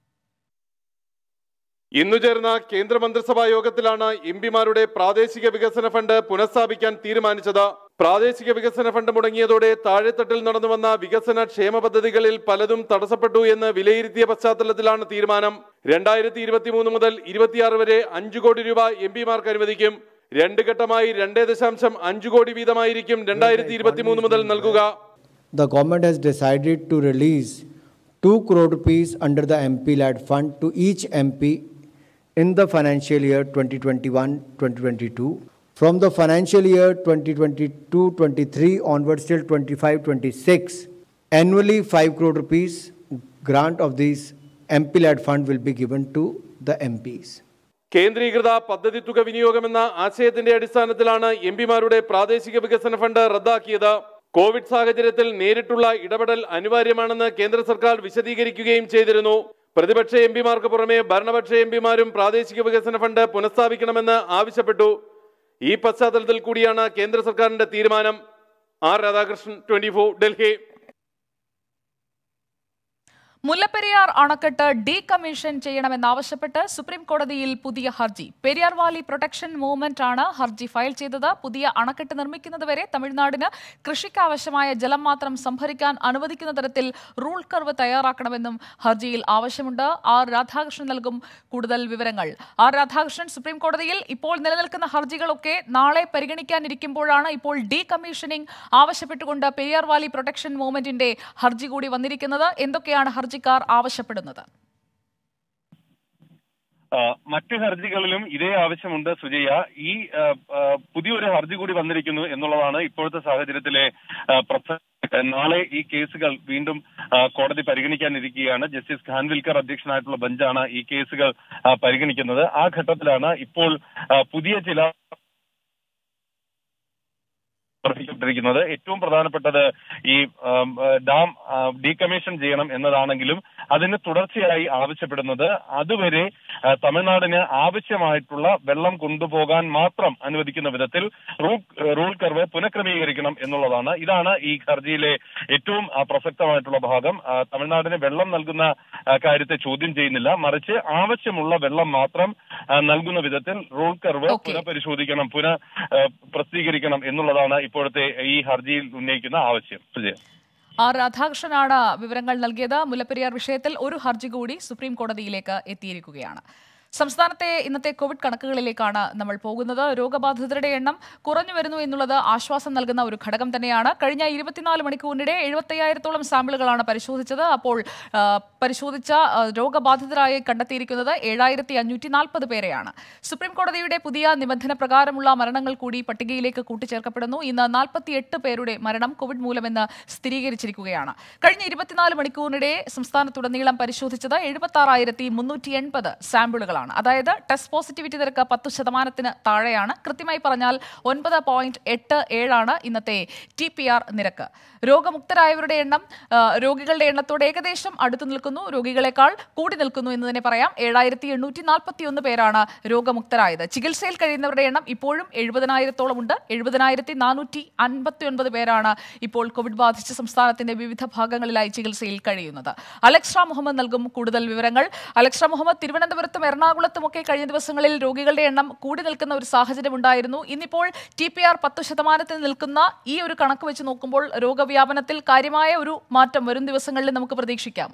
ഇന്നു ചേർന്ന കേന്ദ്രമന്ത്രിസഭാ യോഗത്തിലാണ് എം പിമാരുടെ പ്രാദേശിക വികസന ഫണ്ട് പുനഃസ്ഥാപിക്കാൻ തീരുമാനിച്ചത് പ്രാദേശിക വികസന ഫണ്ട് മുടങ്ങിയതോടെ താഴെത്തട്ടിൽ നടന്നുവന്ന വികസന ക്ഷേമ പദ്ധതികളിൽ പലതും തടസ്സപ്പെട്ടു എന്ന് വിലയിരുത്തിയ പശ്ചാത്തലത്തിലാണ് തീരുമാനം രണ്ടായിരത്തി ഇരുപത്തിമൂന്ന് മുതൽ ഇരുപത്തിയാറ് വരെ അഞ്ചു കോടി രൂപ എം പിമാർക്ക് അനുവദിക്കും രണ്ട് ഘട്ടമായി രണ്ടേ ദശാംശം അഞ്ചു കോടി വീതമായിരിക്കും രണ്ടായിരത്തി ഇരുപത്തിമൂന്ന് മുതൽ നൽകുക the government has decided to release 2 crore rupees under the MP led fund to each MP in the financial year 2021-2022. From the financial year 2022-23 onwards till 25-26, annually 5 crore rupees grant of this MP led fund will be given to the MPs. കേന്ദ്രീകൃത പദ്ധതി തുക വിനിയോഗമെന്ന ആശയത്തിന്റെ അടിസ്ഥാനത്തിലാണ് M പിമാരുടെ പ്രാദേശിക വികസന fund റദ്ദാക്കിയത് Covid സാഹചര്യത്തിൽ നേരിട്ടുള്ള ഇടപെടൽ അനിവാര്യമാണെന്ന് കേന്ദ്ര സർക്കാർ വിശദീകരിക്കുകയും ചെയ്തിരുന്നു പ്രതിപക്ഷ എം പിമാർക്ക് പുറമെ ഭരണപക്ഷ എം പിമാരും പ്രാദേശിക വികസന ഫണ്ട് പുനഃസ്ഥാപിക്കണമെന്ന് ആവശ്യപ്പെട്ടു ഈ പശ്ചാത്തലത്തിൽ കൂടിയാണ് കേന്ദ്ര സർക്കാരിന്റെ തീരുമാനം ആർ രാധാകൃഷ്ണൻ ട്വന്റി ഡൽഹി മുല്ലപ്പെരിയാർ അണക്കെട്ട് ഡീകമ്മീഷൻ ചെയ്യണമെന്നാവശ്യപ്പെട്ട് സുപ്രീം കോടതിയിൽ പുതിയ ഹർജി പെരിയാർ വാലി പ്രൊട്ടക്ഷൻ മൂവ്മെന്റ് ആണ് ഹർജി ഫയൽ ചെയ്തത് പുതിയ അണക്കെട്ട് നിർമ്മിക്കുന്നതുവരെ തമിഴ്നാടിന് കൃഷിക്കാവശ്യമായ ജലം മാത്രം സംഭരിക്കാൻ അനുവദിക്കുന്ന തരത്തിൽ റൂൾ കർവ് തയ്യാറാക്കണമെന്നും ഹർജിയിൽ ആവശ്യമുണ്ട് ആർ രാധാകൃഷ്ണൻ നൽകും കൂടുതൽ വിവരങ്ങൾ ആർ രാധാകൃഷ്ണൻ സുപ്രീം കോടതിയിൽ ഇപ്പോൾ നിലനിൽക്കുന്ന ഹർജികളൊക്കെ നാളെ പരിഗണിക്കാനിരിക്കുമ്പോഴാണ് ഇപ്പോൾ ഡീകമ്മീഷനിംഗ് ആവശ്യപ്പെട്ടുകൊണ്ട് പെരിയാർ വാലി പ്രൊട്ടക്ഷൻ മൂവ്മെന്റിന്റെ ഹർജി കൂടി വന്നിരിക്കുന്നത് എന്തൊക്കെയാണ് ഹർജിക്കാർ ആവശ്യപ്പെടുന്നത് ആ, മറ്റ് ഹർജികളിലും ഇതേ ആവശ്യമുണ്ട് സുജയ ഈ ആ, ആ, പുതിയൊരു ഹർജി കൂടി വന്നിരിക്കുന്നു എന്നുള്ളതാണ് ഇപ്പോഴത്തെ സാഹചര്യത്തിലെ ആ, പ്രസ- നാളെ ഈ കേസുകൾ വീണ്ടും ആ, കോടതി പരിഗണിക്കാനിരിക്കുകയാണ് ജസ്റ്റിസ് ഖാൻവിൽക്കർ അധ്യക്ഷനായിട്ടുള്ള ബെഞ്ചാണ് ഈ കേസുകൾ ആ, പരിഗണിക്കുന്നത് ആ ഘട്ടത്തിലാണ് ഇപ്പോൾ ആ, പുതിയ ചില സമർപ്പിക്കപ്പെട്ടിരിക്കുന്നത് ഏറ്റവും പ്രധാനപ്പെട്ടത് ഈ ആം, ആ, ഡാം ആ, ഡീകമ്മീഷൻ ചെയ്യണം എന്നതാണെങ്കിലും അതിന് തുടർച്ചയായി ആവശ്യപ്പെടുന്നത് അതുവരെ ആ, തമിഴ്നാടിന് ആവശ്യമായിട്ടുള്ള വെള്ളം കൊണ്ടുപോകാൻ മാത്രം അനുവദിക്കുന്ന വിധത്തിൽ റൂൾ റൂൾ കർവ് പുനഃക്രമീകരിക്കണം എന്നുള്ളതാണ് ഇതാണ് ഈ ഹർജിയിലെ ഏറ്റവും ആ, പ്രസക്തമായിട്ടുള്ള ഭാഗം ആ, തമിഴ്നാടിന് വെള്ളം നൽകുന്ന ആ, കാര്യത്തെ ചോദ്യം ചെയ്യുന്നില്ല മറിച്ച് ആവശ്യമുള്ള വെള്ളം മാത്രം ആ, നൽകുന്ന വിധത്തിൽ റൂൾ കർവ് പുനഃപരിശോധിക്കണം പുനഃ ആ, പ്രസിദ്ധീകരിക്കണം എന്നുള്ളതാണ് ഇപ്പോഴത്തെ ഈ ഹർജിയിൽ ഉന്നയിക്കുന്ന ആവശ്യം സുജയ ആർ രാധാകൃഷ്ണനാണ് വിവരങ്ങൾ നൽകിയത് മുല്ലപ്പെരിയാർ വിഷയത്തിൽ ഒരു ഹർജി കൂടി സുപ്രീം കോടതിയിലേക്ക് എത്തിയിരിക്കുകയാണ് സംസ്ഥാനത്തെ ഇന്നത്തെ കോവിഡ് കണക്കുകളിലേക്കാണ് നമ്മൾ പോകുന്നത് രോഗബാധിതരുടെ എണ്ണം കുറഞ്ഞു വരുന്നു എന്നുള്ളത് ആശ്വാസം നൽകുന്ന ഒരു ഘടകം തന്നെയാണ് കഴിഞ്ഞ ഇരുപത്തിനാല് മണിക്കൂറിനിടെ എഴുപത്തയ്യായിരത്തോളം സാമ്പിളുകളാണ് പരിശോധിച്ചത് അപ്പോൾ ആ, പരിശോധിച്ച ആ, രോഗബാധിതരായി കണ്ടെത്തിയിരിക്കുന്നത് ഏഴായിരത്തി അഞ്ഞൂറ്റി നാൽപ്പത് പേരെയാണ് സുപ്രീം കോടതിയുടെ പുതിയ നിബന്ധന പ്രകാരമുള്ള മരണങ്ങൾ കൂടി പട്ടികയിലേക്ക് കൂട്ടിച്ചേർക്കപ്പെടുന്നു ഇന്ന് നാൽപ്പത്തിയെട്ട് പേരുടെ മരണം കോവിഡ് മൂലമെന്ന് സ്ഥിരീകരിച്ചിരിക്കുകയാണ് കഴിഞ്ഞ ഇരുപത്തിനാല് മണിക്കൂറിനിടെ സംസ്ഥാനത്തുടനീളം പരിശോധിച്ചത് എഴുപത്തി ആറായിരത്തി മുന്നൂറ്റി എൺപത് സാമ്പിളുകളാണ് കേസുകളാണ് അതായത് ടെസ്റ്റ് പോസിറ്റിവിറ്റി നിരക്ക് പത്ത് ശതമാനത്തിന് താഴെയാണ് കൃത്യമായി പറഞ്ഞാൽ ഒൻപത് പോയിന്റ് എട്ട് ഏഴാണ് ഇന്നത്തെ ടി പി ആർ നിരക്ക് രോഗമുക്തരായവരുടെ എണ്ണം ആ, രോഗികളുടെ എണ്ണത്തോട് ഏകദേശം അടുത്തു നിൽക്കുന്നു രോഗികളെക്കാൾ കൂടി നിൽക്കുന്നു എന്ന് തന്നെ പറയാം ഏഴായിരത്തി എണ്ണൂറ്റി നാൽപ്പത്തി ഒന്ന് പേരാണ് രോഗമുക്തരായത് ചികിത്സയിൽ കഴിയുന്നവരുടെ എണ്ണം ഇപ്പോഴും എഴുപതിനായിരത്തോളം ഉണ്ട് എഴുപതിനായിരത്തി നാനൂറ്റി അൻപത്തി ഒൻപത് പേരാണ് ഇപ്പോൾ കോവിഡ് ബാധിച്ച സംസ്ഥാനത്തിന്റെ വിവിധ ഭാഗങ്ങളിലായി ചികിത്സയിൽ കഴിയുന്നത് അലക്സ്ര മുഹമ്മദ് നൽകും കൂടുതൽ വിവരങ്ങൾ അലക്സ്ര മുഹമ്മദ് തിരുവനന്തപുരത്തും എറണാകുളത്തും ഒക്കെ കഴിഞ്ഞ ദിവസങ്ങളിൽ രോഗികളുടെ എണ്ണം കൂടി നിൽക്കുന്ന ഒരു സാഹചര്യം ഉണ്ടായിരുന്നു ഇന്നിപ്പോൾ ടി പി ആർ പത്ത് ശതമാനത്തിൽ നിൽക്കുന്ന ഈ ഒരു കണക്ക് വെച്ച് നോക്കുമ്പോൾ രോഗവ്യാപനത്തിൽ കാര്യമായ ഒരു മാറ്റം വരും ദിവസങ്ങളിൽ നമുക്ക് പ്രതീക്ഷിക്കാമോ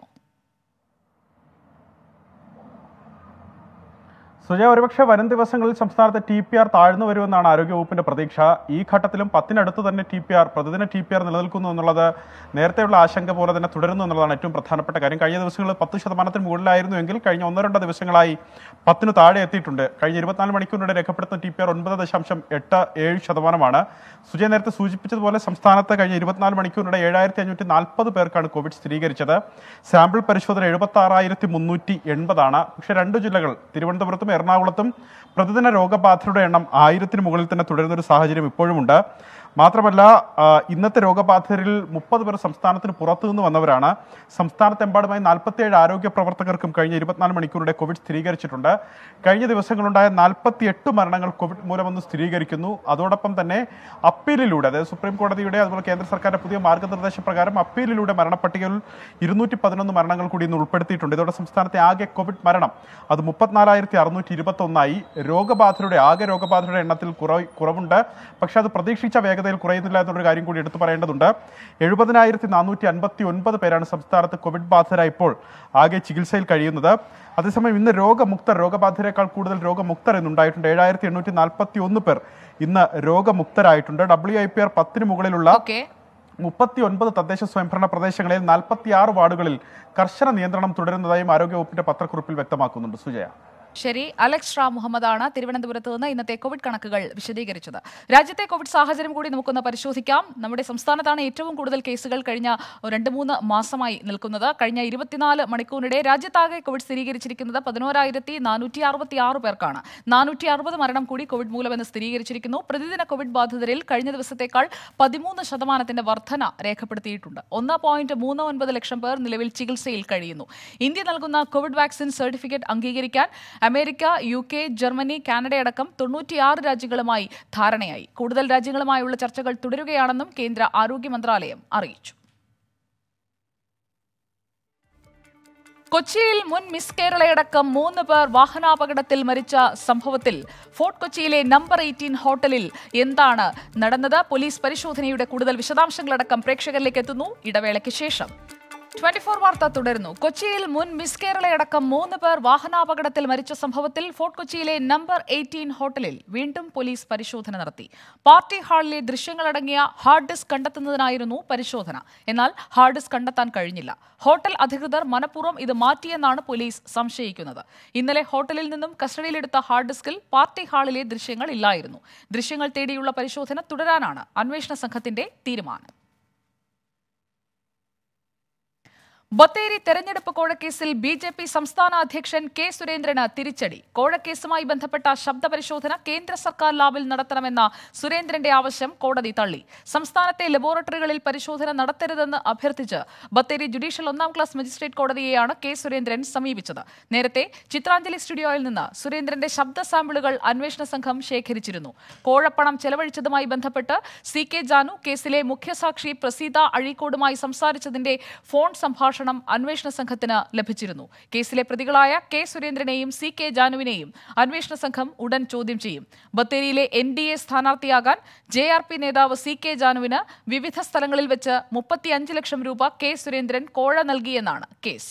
സുജയ ഒരുപക്ഷെ വരും ദിവസങ്ങളിൽ സംസ്ഥാനത്ത് ടി പി ആർ താഴ്ന്നു വരുമെന്നാണ് ആരോഗ്യവകുപ്പിന്റെ പ്രതീക്ഷ ഈ ഘട്ടത്തിലും പത്തിനടുത്ത് തന്നെ ടി പി ആർ പ്രതിദിന ടി പി ആർ നിലനിൽക്കുന്നു എന്നുള്ളത് നേരത്തെയുള്ള ആശങ്ക പോലെ തന്നെ തുടരുന്നു എന്നുള്ളതാണ് ഏറ്റവും പ്രധാനപ്പെട്ട കാര്യം കഴിഞ്ഞ ദിവസങ്ങളിൽ പത്ത് ശതമാനത്തിന് മുകളിലായിരുന്നുവെങ്കിൽ കഴിഞ്ഞ ഒന്നോ രണ്ടോ ദിവസങ്ങളായി പത്തിന് താഴെ എത്തിയിട്ടുണ്ട് കഴിഞ്ഞ ഇരുപത്തിനാല് മണിക്കൂറിനിടെ രേഖപ്പെടുത്തുന്ന ടി പി ആർ ഒൻപത് ദശാംശം എട്ട് ഏഴ് ശതമാനമാണ് സുജയ നേരത്തെ സൂചിപ്പിച്ചതുപോലെ സംസ്ഥാനത്ത് കഴിഞ്ഞ ഇരുപത്തിനാല് മണിക്കൂറിനിടെ ഏഴായിരത്തി അഞ്ഞൂറ്റി നാൽപ്പത് പേർക്കാണ് കോവിഡ് സ്ഥിരീകരിച്ചത് സാമ്പിൾ പരിശോധന എഴുപത്തി ആറായിരത്തി മുന്നൂറ്റി എൺപതാണ് പക്ഷേ രണ്ട് ജില്ലകൾ തിരുവനന്തപുരത്തും എറണാകുളത്തും പ്രതിദിന രോഗബാധിതരുടെ എണ്ണം ആയിരത്തിന് മുകളിൽ തന്നെ തുടരുന്ന ഒരു സാഹചര്യം ഇപ്പോഴുമുണ്ട് മാത്രമല്ല ആ, ഇന്നത്തെ രോഗബാധിതരിൽ മുപ്പത് പേർ സംസ്ഥാനത്തിന് പുറത്തു നിന്ന് വന്നവരാണ് സംസ്ഥാനത്തെമ്പാടുമായി നാൽപ്പത്തിയേഴ് ആരോഗ്യ പ്രവർത്തകർക്കും കഴിഞ്ഞ ഇരുപത്തിനാല് മണിക്കൂറിടെ കോവിഡ് സ്ഥിരീകരിച്ചിട്ടുണ്ട് കഴിഞ്ഞ ദിവസങ്ങളുണ്ടായ നാൽപ്പത്തിയെട്ട് മരണങ്ങൾ കോവിഡ് മൂലമെന്ന് സ്ഥിരീകരിക്കുന്നു അതോടൊപ്പം തന്നെ അപ്പീലിലൂടെ അതായത് സുപ്രീം കോടതിയുടെ അതുപോലെ കേന്ദ്ര സർക്കാരിന്റെ പുതിയ മാർഗനിർദ്ദേശ പ്രകാരം അപ്പീലിലൂടെ മരണപ്പട്ടികയിൽ ഇരുന്നൂറ്റി പതിനൊന്ന് മരണങ്ങൾ കൂടി ഇന്ന് ഉൾപ്പെടുത്തിയിട്ടുണ്ട് ഇതോടെ സംസ്ഥാനത്തെ ആകെ കോവിഡ് മരണം അത് മുപ്പത്തിനാലായിരത്തി അറുന്നൂറ്റി ഇരുപത്തി ഒന്നായി രോഗബാധിതരുടെ ആകെ രോഗബാധിതരുടെ എണ്ണത്തിൽ കുറവ് കുറവുണ്ട് പക്ഷേ അത് പ്രതീക്ഷിച്ച വേഗതയിൽ കുറയുന്നില്ല എന്നൊരു കാര്യം കൂടി എടുത്തു പറയേണ്ടതുണ്ട് എഴുപതിനായിരത്തി നാനൂറ്റി അൻപത്തി ഒൻപത് പേരാണ് സംസ്ഥാനത്ത് കോവിഡ് ബാധിതരായി ഇപ്പോൾ ആകെ ചികിത്സയിൽ കഴിയുന്നത് അതേസമയം ഇന്ന് രോഗമുക്തർ രോഗബാധിതരെക്കാൾ കൂടുതൽ രോഗമുക്തർ എന്നുണ്ടായിട്ടുണ്ട് ഏഴായിരത്തി എണ്ണൂറ്റി നാൽപ്പത്തി ഒന്ന് പേർ ഇന്ന് രോഗമുക്തരായിട്ടുണ്ട് ഡബ്ല്യു ഐ പി ആർ പത്തിന് മുകളിലുള്ള മുപ്പത്തി ഒൻപത് തദ്ദേശ സ്വയംഭരണ പ്രദേശങ്ങളിൽ നാൽപ്പത്തി ആറ് വാർഡുകളിൽ കർശന നിയന്ത്രണം തുടരുന്നതായും ആരോഗ്യവകുപ്പിന്റെ പത്രക്കുറിപ്പിൽ വ്യക്തമാക്കുന്നുണ്ട് സുജയ ശരി അലക്സ് റാം മുഹമ്മദാണ് തിരുവനന്തപുരത്ത് നിന്ന് ഇന്നത്തെ കോവിഡ് കണക്കുകൾ വിശദീകരിച്ചത് രാജ്യത്തെ കോവിഡ് സാഹചര്യം കൂടി നമുക്കൊന്ന് പരിശോധിക്കാം നമ്മുടെ സംസ്ഥാനത്താണ് ഏറ്റവും കൂടുതൽ കേസുകൾ കഴിഞ്ഞ രണ്ട് മൂന്ന് മാസമായി നിൽക്കുന്നത് കഴിഞ്ഞ ഇരുപത്തിനാല് മണിക്കൂറിനിടെ രാജ്യത്താകെ കോവിഡ് സ്ഥിരീകരിച്ചിരിക്കുന്നത് പതിനോരായിരത്തി നാനൂറ്റി അറുപത്തി ആറ് പേർക്കാണ് നാനൂറ്റി അറുപത് മരണം കൂടി കോവിഡ് മൂലമെന്ന് സ്ഥിരീകരിച്ചിരിക്കുന്നു പ്രതിദിന കോവിഡ് ബാധിതരിൽ കഴിഞ്ഞ ദിവസത്തേക്കാൾ പതിമൂന്ന് ശതമാനത്തിന്റെ വർധന രേഖപ്പെടുത്തിയിട്ടുണ്ട് ഒന്ന് പോയിന്റ് മൂന്ന് ഒൻപത് ലക്ഷം പേർ നിലവിൽ ചികിത്സയിൽ കഴിയുന്നു ഇന്ത്യ നൽകുന്ന കോവിഡ് വാക്സിൻ സർട്ടിഫിക്കറ്റ് അംഗീകരിക്കാൻ അമേരിക്ക യു കെ ജർമ്മനി കാനഡയടക്കം തൊണ്ണൂറ്റിയാറ് രാജ്യങ്ങളുമായി ധാരണയായി കൂടുതൽ രാജ്യങ്ങളുമായുള്ള ചർച്ചകൾ തുടരുകയാണെന്നും കേന്ദ്ര ആരോഗ്യ മന്ത്രാലയം അറിയിച്ചു കൊച്ചിയിൽ മുൻ മിസ് കേരളയടക്കം മൂന്ന് പേർ വാഹനാപകടത്തിൽ മരിച്ച സംഭവത്തിൽ ഫോർട്ട് കൊച്ചിയിലെ നമ്പർ എയ്റ്റീൻ ഹോട്ടലിൽ എന്താണ് നടന്നത് പോലീസ് പരിശോധനയുടെ കൂടുതൽ വിശദാംശങ്ങളടക്കം പ്രേക്ഷകരിലേക്ക് എത്തുന്നു ഇടവേളയ്ക്ക് ശേഷം ട്വന്റി ഫോർ വാർത്ത തുടരുന്നു കൊച്ചിയിൽ മുൻ മിസ് കേരളയടക്കം മൂന്ന് പേർ വാഹനാപകടത്തിൽ മരിച്ച സംഭവത്തിൽ ഫോർട്ട് കൊച്ചിയിലെ നമ്പർ എയ്റ്റീൻ ഹോട്ടലിൽ വീണ്ടും പോലീസ് പരിശോധന നടത്തി പാർട്ടി ഹാളിലെ ദൃശ്യങ്ങളടങ്ങിയ ഹാർഡ് ഡിസ്ക് കണ്ടെത്തുന്നതിനായിരുന്നു പരിശോധന എന്നാൽ ഹാർഡ് ഡിസ്ക് കണ്ടെത്താൻ കഴിഞ്ഞില്ല ഹോട്ടൽ അധികൃതർ മനഃപൂർവ്വം ഇത് മാറ്റിയെന്നാണ് പോലീസ് സംശയിക്കുന്നത് ഇന്നലെ ഹോട്ടലിൽ നിന്നും കസ്റ്റഡിയിലെടുത്ത ഹാർഡ് ഡിസ്കിൽ പാർട്ടി ഹാളിലെ ദൃശ്യങ്ങൾ ഇല്ലായിരുന്നു ദൃശ്യങ്ങൾ തേടിയുള്ള പരിശോധന തുടരാനാണ് അന്വേഷണ സംഘത്തിന്റെ തീരുമാനം ബത്തേരി തെരഞ്ഞെടുപ്പ് കോഴക്കേസിൽ ബി ജെ പി സംസ്ഥാന അധ്യക്ഷൻ കെ സുരേന്ദ്രന് തിരിച്ചടി കോഴക്കേസുമായി ബന്ധപ്പെട്ട ശബ്ദപരിശോധന കേന്ദ്ര സർക്കാർ ലാബിൽ നടത്തണമെന്ന സുരേന്ദ്രന്റെ ആവശ്യം കോടതി തള്ളി സംസ്ഥാനത്തെ ലബോറട്ടറികളിൽ പരിശോധന നടത്തരുതെന്ന് അഭ്യർത്ഥിച്ച് ബത്തേരി ജുഡീഷ്യൽ ഒന്നാം ക്ലാസ് മജിസ്ട്രേറ്റ് കോടതിയെയാണ് കെ സുരേന്ദ്രൻ സമീപിച്ചത് നേരത്തെ ചിത്രാഞ്ജലി സ്റ്റുഡിയോയിൽ നിന്ന് സുരേന്ദ്രന്റെ ശബ്ദ സാമ്പിളുകൾ അന്വേഷണ സംഘം ശേഖരിച്ചിരുന്നു കോഴപ്പണം ചെലവഴിച്ചതുമായി ബന്ധപ്പെട്ട് സി കെ ജാനു കേസിലെ മുഖ്യസാക്ഷി പ്രസീത അഴീക്കോടുമായി സംസാരിച്ചതിന്റെ ഫോൺ സംഭാഷണം അന്വേഷണ സംഘത്തിന് ലഭിച്ചിരുന്നു കേസിലെ പ്രതികളായ കെ സുരേന്ദ്രനെയും സി കെ ജാനുവിനെയും അന്വേഷണ സംഘം ഉടൻ ചോദ്യം ചെയ്യും ബത്തേരിയിലെ എൻ ഡി എ സ്ഥാനാർത്ഥിയാകാൻ ജെ ആർ പി നേതാവ് സി കെ ജാനുവിന് വിവിധ സ്ഥലങ്ങളിൽ വെച്ച് മുപ്പത്തിയഞ്ച് ലക്ഷം രൂപ കെ സുരേന്ദ്രൻ കോഴ നൽകിയെന്നാണ് കേസ്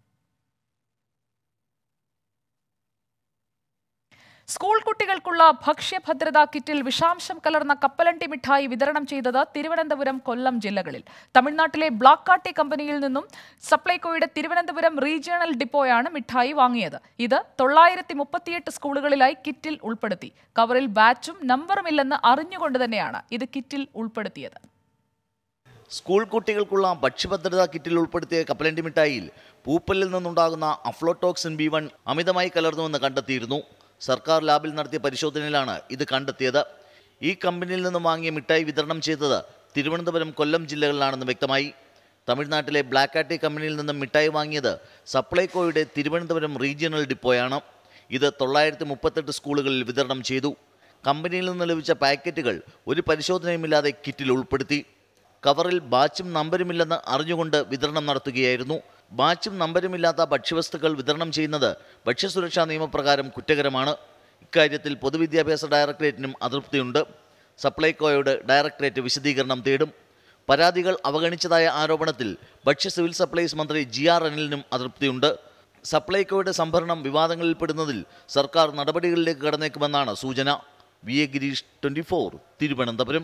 സ്കൂൾ കുട്ടികൾക്കുള്ള ഭക്ഷ്യഭദ്രതാ കിറ്റിൽ വിഷാംശം കലർന്ന കപ്പലണ്ടി മിഠായി വിതരണം ചെയ്തത് തിരുവനന്തപുരം കൊല്ലം ജില്ലകളിൽ തമിഴ്നാട്ടിലെ ബ്ലാക്ക് കാട്ടി കമ്പനിയിൽ നിന്നും സപ്ലൈകോയുടെ തിരുവനന്തപുരം റീജിയണൽ ഡിപ്പോയാണ് മിഠായി വാങ്ങിയത് ഇത് തൊള്ളായിരത്തി മുപ്പത്തിയെട്ട് സ്കൂളുകളിലായി കിറ്റിൽ ഉൾപ്പെടുത്തി കവറിൽ ബാച്ചും നമ്പറും ഇല്ലെന്ന് അറിഞ്ഞുകൊണ്ട് തന്നെയാണ് ഇത് കിറ്റിൽ ഉൾപ്പെടുത്തിയത് സ്കൂൾ കുട്ടികൾക്കുള്ള ഭക്ഷ്യഭദ്രതാ കിറ്റിൽ ഉൾപ്പെടുത്തിയ കപ്പലണ്ടി മിഠായിയിൽ പൂപ്പലിൽ നിന്നുണ്ടാകുന്ന അഫ്ലോടോക്സിൻ ബി വൺ അമിതമായി കലർന്നുവെന്ന് കണ്ടെത്തിയിരുന്നു സർക്കാർ ലാബിൽ നടത്തിയ പരിശോധനയിലാണ് ഇത് കണ്ടെത്തിയത് ഈ കമ്പനിയിൽ നിന്നും വാങ്ങിയ മിഠായി വിതരണം ചെയ്തത് തിരുവനന്തപുരം കൊല്ലം ജില്ലകളിലാണെന്ന് വ്യക്തമായി തമിഴ്നാട്ടിലെ ബ്ലാക്ക് ആട്ടി കമ്പനിയിൽ നിന്നും മിഠായി വാങ്ങിയത് സപ്ലൈകോയുടെ തിരുവനന്തപുരം റീജിയണൽ ഡിപ്പോയാണ് ഇത് തൊള്ളായിരത്തി മുപ്പത്തെട്ട് സ്കൂളുകളിൽ വിതരണം ചെയ്തു കമ്പനിയിൽ നിന്ന് ലഭിച്ച പാക്കറ്റുകൾ ഒരു പരിശോധനയുമില്ലാതെ കിറ്റിൽ ഉൾപ്പെടുത്തി കവറിൽ ബാച്ചും നമ്പരുമില്ലെന്ന് അറിഞ്ഞുകൊണ്ട് വിതരണം നടത്തുകയായിരുന്നു ബാച്ചും നമ്പരുമില്ലാത്ത ഭക്ഷ്യവസ്തുക്കൾ വിതരണം ചെയ്യുന്നത് ഭക്ഷ്യസുരക്ഷാ നിയമപ്രകാരം കുറ്റകരമാണ് ഇക്കാര്യത്തിൽ പൊതുവിദ്യാഭ്യാസ ഡയറക്ടറേറ്റിനും അതൃപ്തിയുണ്ട് സപ്ലൈകോയോട് ഡയറക്ടറേറ്റ് വിശദീകരണം തേടും പരാതികൾ അവഗണിച്ചതായ ആരോപണത്തിൽ ഭക്ഷ്യ സിവിൽ സപ്ലൈസ് മന്ത്രി ജി ആർ അനിലിനും അതൃപ്തിയുണ്ട് സപ്ലൈകോയുടെ സംഭരണം വിവാദങ്ങളിൽപ്പെടുന്നതിൽ സർക്കാർ നടപടികളിലേക്ക് കടന്നേക്കുമെന്നാണ് സൂചന V A Gireesh twenty four Thiruvananthapuram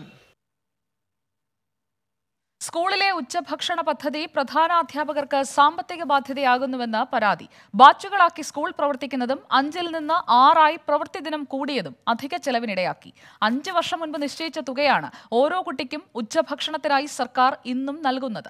സ്കൂളിലെ ഉച്ചഭക്ഷണ പദ്ധതി പ്രധാനാധ്യാപകർക്ക് സാമ്പത്തിക ബാധ്യതയാകുന്നുവെന്ന് പരാതി ബാച്ചുകളാക്കി സ്കൂൾ പ്രവർത്തിക്കുന്നതും അഞ്ചിൽ നിന്ന് ആറായി പ്രവൃത്തി ദിനം കൂടിയതും അധിക ചെലവിനിടയാക്കി അഞ്ച് വർഷം മുൻപ് നിശ്ചയിച്ച തുകയാണ് ഓരോ കുട്ടിക്കും ഉച്ചഭക്ഷണത്തിനായി സർക്കാർ ഇന്നും നൽകുന്നത്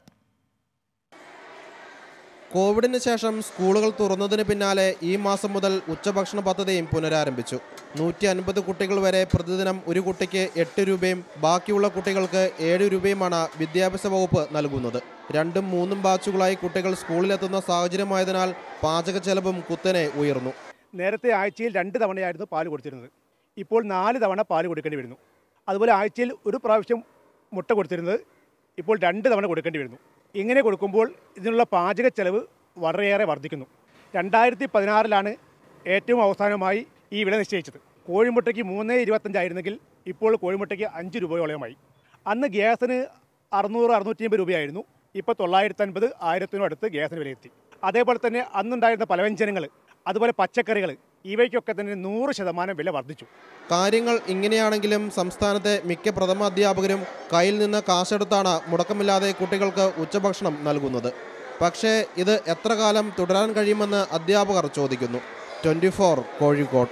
കോവിഡിന് ശേഷം സ്കൂളുകൾ തുറന്നതിന് പിന്നാലെ ഈ മാസം മുതൽ ഉച്ചഭക്ഷണ പദ്ധതിയും പുനരാരംഭിച്ചു നൂറ്റി അൻപത് കുട്ടികൾ വരെ പ്രതിദിനം ഒരു കുട്ടിക്ക് എട്ട് രൂപയും ബാക്കിയുള്ള കുട്ടികൾക്ക് ഏഴ് രൂപയുമാണ് വിദ്യാഭ്യാസ വകുപ്പ് നൽകുന്നത് രണ്ടും മൂന്നും ബാച്ചുകളായി കുട്ടികൾ സ്കൂളിലെത്തുന്ന സാഹചര്യമായതിനാൽ പാചക ചെലവും കുത്തനെ ഉയർന്നു നേരത്തെ ആഴ്ചയിൽ രണ്ട് തവണയായിരുന്നു പാല് കൊടുത്തിരുന്നത് ഇപ്പോൾ നാല് തവണ പാല് കൊടുക്കേണ്ടി വരുന്നു അതുപോലെ ആഴ്ചയിൽ ഒരു പ്രാവശ്യം മുട്ട കൊടുത്തിരുന്നത് ഇപ്പോൾ രണ്ട് തവണ കൊടുക്കേണ്ടി വരുന്നു ഇങ്ങനെ കൊടുക്കുമ്പോൾ ഇതിനുള്ള പാചക ചെലവ് വളരെയേറെ വർദ്ധിക്കുന്നു രണ്ടായിരത്തി പതിനാറിലാണ് ഏറ്റവും അവസാനമായി ഈ വില നിശ്ചയിച്ചത് കോഴിമുട്ടയ്ക്ക് മൂന്ന് ഇരുപത്തഞ്ചായിരുന്നെങ്കിൽ ഇപ്പോൾ കോഴിമുട്ടയ്ക്ക് അഞ്ച് രൂപയോളമായി അന്ന് ഗ്യാസിന് അറുന്നൂറ് അറുന്നൂറ്റി അമ്പത് രൂപയായിരുന്നു ഇപ്പോൾ തൊള്ളായിരത്തി അൻപത് ആയിരത്തിനും അടുത്ത് ഗ്യാസിന് വിലയെത്തി അതേപോലെ തന്നെ അന്നുണ്ടായിരുന്ന പലവ്യഞ്ജനങ്ങൾ അതുപോലെ പച്ചക്കറികൾ ഇവയ്ക്കൊക്കെ തന്നെ നൂറ് ശതമാനം വില വർദ്ധിച്ചു കാര്യങ്ങൾ ഇങ്ങനെയാണെങ്കിലും സംസ്ഥാനത്തെ മിക്ക പ്രഥമ അധ്യാപകരും കയ്യിൽ നിന്ന് കാശെടുത്താണ് മുടക്കമില്ലാതെ കുട്ടികൾക്ക് ഉച്ചഭക്ഷണം നൽകുന്നത് പക്ഷേ ഇത് എത്ര കാലം തുടരാൻ കഴിയുമെന്ന് അധ്യാപകർ ചോദിക്കുന്നു ട്വൻറ്റി കോഴിക്കോട്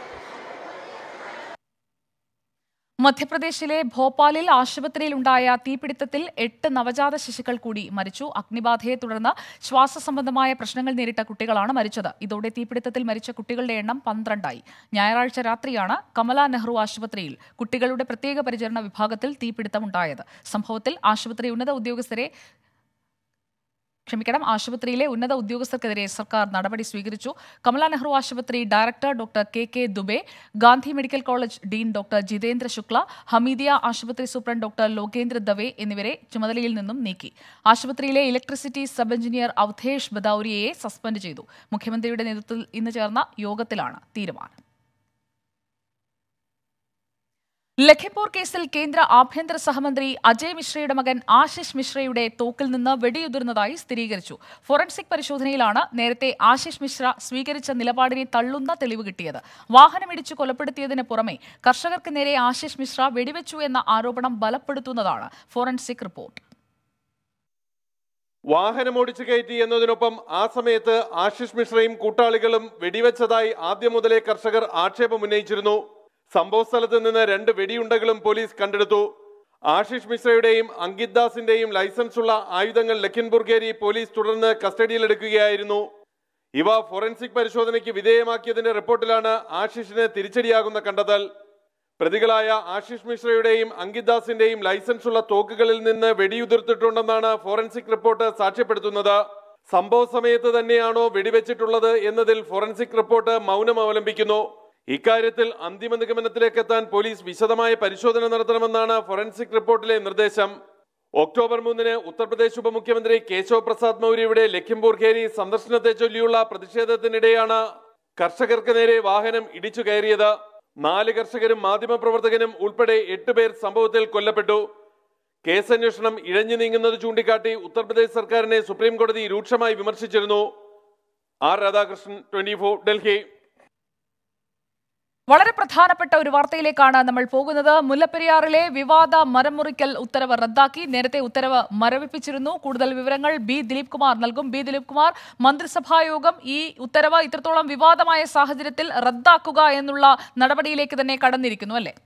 മധ്യപ്രദേശിലെ ഭോപ്പാലിൽ ആശുപത്രിയിലുണ്ടായ തീപിടുത്തത്തിൽ എട്ട് നവജാത ശിശുക്കൾ കൂടി മരിച്ചു അഗ്നിബാധയെ തുടർന്ന് ശ്വാസസംബന്ധമായ പ്രശ്നങ്ങൾ നേരിട്ട കുട്ടികളാണ് മരിച്ചത് ഇതോടെ തീപിടുത്തത്തിൽ മരിച്ച കുട്ടികളുടെ എണ്ണം പന്ത്രണ്ടായി ഞായറാഴ്ച രാത്രിയാണ് കമല നെഹ്റു ആശുപത്രിയിൽ കുട്ടികളുടെ പ്രത്യേക പരിചരണ വിഭാഗത്തിൽ തീപിടുത്തമുണ്ടായത് സംഭവത്തിൽ ആശുപത്രി ഉന്നത ഉദ്യോഗസ്ഥരെ ക്ഷമിക്കണം ആശുപത്രിയിലെ ഉന്നത ഉദ്യോഗസ്ഥർക്കെതിരെ സർക്കാർ നടപടി സ്വീകരിച്ചു കമല നെഹ്റു ആശുപത്രി director doctor K K Dubey Gandhi medical college dean doctor Jitendra Shukla Hamidia ആശുപത്രി സൂപ്രണ്ട് ഡോക്ടർ ലോകേന്ദ്ര ദവെ എന്നിവരെ ചുമതലയിൽ നിന്നും നീക്കി ആശുപത്രിയിലെ ഇലക്ട്രിസിറ്റി സബ് എഞ്ചിനീയർ അവധേഷ് ബദൌരിയയെ സസ്പെൻഡ് ചെയ്തു മുഖ്യമന്ത്രിയുടെ നേതൃത്വത്തിൽ ഇന്ന് ചേർന്ന യോഗത്തിലാണ് തീരുമാനം ലഖിംപൂർ കേസിൽ കേന്ദ്ര ആഭ്യന്തര സഹമന്ത്രി അജയ് മിശ്രയുടെ മകൻ ആശിഷ് മിശ്രയുടെ തോക്കിൽ നിന്ന് വെടിയുതിർന്നതായി സ്ഥിരീകരിച്ചു ഫോറൻസിക് പരിശോധനയിലാണ് നേരത്തെ ആശിഷ് മിശ്ര സ്വീകരിച്ച നിലപാടിനെ തള്ളുന്ന തെളിവ് കിട്ടിയത് വാഹനമിടിച്ചു കൊലപ്പെടുത്തിയതിന് പുറമെ കർഷകർക്ക് നേരെ ആശിഷ് മിശ്ര വെടിവെച്ചു എന്ന ആരോപണം ബലപ്പെടുത്തുന്നതാണ് ഫോറൻസിക് റിപ്പോർട്ട് വാഹനം ഓടിച്ചു കയറ്റി എന്നതിനൊപ്പം ആ സമയത്ത് ആശിഷ് മിശ്രയും കൂട്ടാളികളും വെടിവെച്ചതായി ആദ്യം മുതലേ കർഷകർ ആക്ഷേപം ഉന്നയിച്ചിരുന്നു സംഭവസ്ഥലത്ത് നിന്ന് രണ്ട് വെടിയുണ്ടകളും പോലീസ് കണ്ടെടുത്തു ആശിഷ് മിശ്രയുടെയും അങ്കിത് ദാസിന്റെയും ലൈസൻസ് ഉള്ള ആയുധങ്ങൾ ലഖിംപൂർഗേരി പോലീസ് തുടർന്ന് കസ്റ്റഡിയിലെടുക്കുകയായിരുന്നു ഇവ ഫോറൻസിക് പരിശോധനയ്ക്ക് വിധേയമാക്കിയതിന്റെ റിപ്പോർട്ടിലാണ് ആശിഷിന് തിരിച്ചടിയാകുന്ന കണ്ടെത്തൽ പ്രതികളായ ആശിഷ് മിശ്രയുടെയും അങ്കിത് ദാസിന്റെയും ലൈസൻസ് ഉള്ള തോക്കുകളിൽ നിന്ന് വെടിയുതിർത്തിട്ടുണ്ടെന്നാണ് ഫോറൻസിക് റിപ്പോർട്ട് സാക്ഷ്യപ്പെടുത്തുന്നത് സംഭവ സമയത്ത് തന്നെയാണോ വെടിവെച്ചിട്ടുള്ളത് എന്നതിൽ ഫോറൻസിക് റിപ്പോർട്ട് മൗനം അവലംബിക്കുന്നു ഇക്കാര്യത്തിൽ അന്തിമ നിഗമനത്തിലേക്ക് എത്താൻ പോലീസ് വിശദമായ പരിശോധന നടത്തണമെന്നാണ് ഫോറൻസിക് റിപ്പോർട്ടിലെ നിർദ്ദേശം ഒക്ടോബർ മൂന്നിന് ഉത്തർപ്രദേശ് ഉപമുഖ്യമന്ത്രി കേശവ് പ്രസാദ് മൗര്യയുടെ ലഖിംപൂർ ഖേരി സന്ദർശനത്തെ ചൊല്ലിയുള്ള പ്രതിഷേധത്തിനിടെയാണ് കർഷകർക്ക് നേരെ വാഹനം ഇടിച്ചു കയറിയത് നാല് കർഷകരും മാധ്യമപ്രവർത്തകനും ഉൾപ്പെടെ എട്ട് പേർ സംഭവത്തിൽ കൊല്ലപ്പെട്ടു കേസന്വേഷണം ഇഴഞ്ഞു നീങ്ങുന്നത് ചൂണ്ടിക്കാട്ടി ഉത്തർപ്രദേശ് സർക്കാരിനെ സുപ്രീം കോടതി രൂക്ഷമായി വിമർശിച്ചിരുന്നു ആർ രാധാകൃഷ്ണൻ ട്വന്റി ഡൽഹി വളരെ പ്രധാനപ്പെട്ട ഒരു വാർത്തയിലേക്കാണ് നമ്മൾ പോകുന്നത് മുല്ലപ്പെരിയാറിലെ വിവാദ മരം മുറിക്കൽ ഉത്തരവ് റദ്ദാക്കി നേരത്തെ ഉത്തരവ് മരവിപ്പിച്ചിരുന്നു കൂടുതൽ വിവരങ്ങൾ ബി ദിലീപ് കുമാർ നൽകും ബി ദിലീപ് കുമാർ മന്ത്രിസഭാ യോഗം ഈ ഉത്തരവ് ഇത്രത്തോളം വിവാദമായ സാഹചര്യത്തിൽ റദ്ദാക്കുക എന്നുള്ള നടപടിയിലേക്ക് തന്നെ കടന്നിരിക്കുന്നു അല്ലേ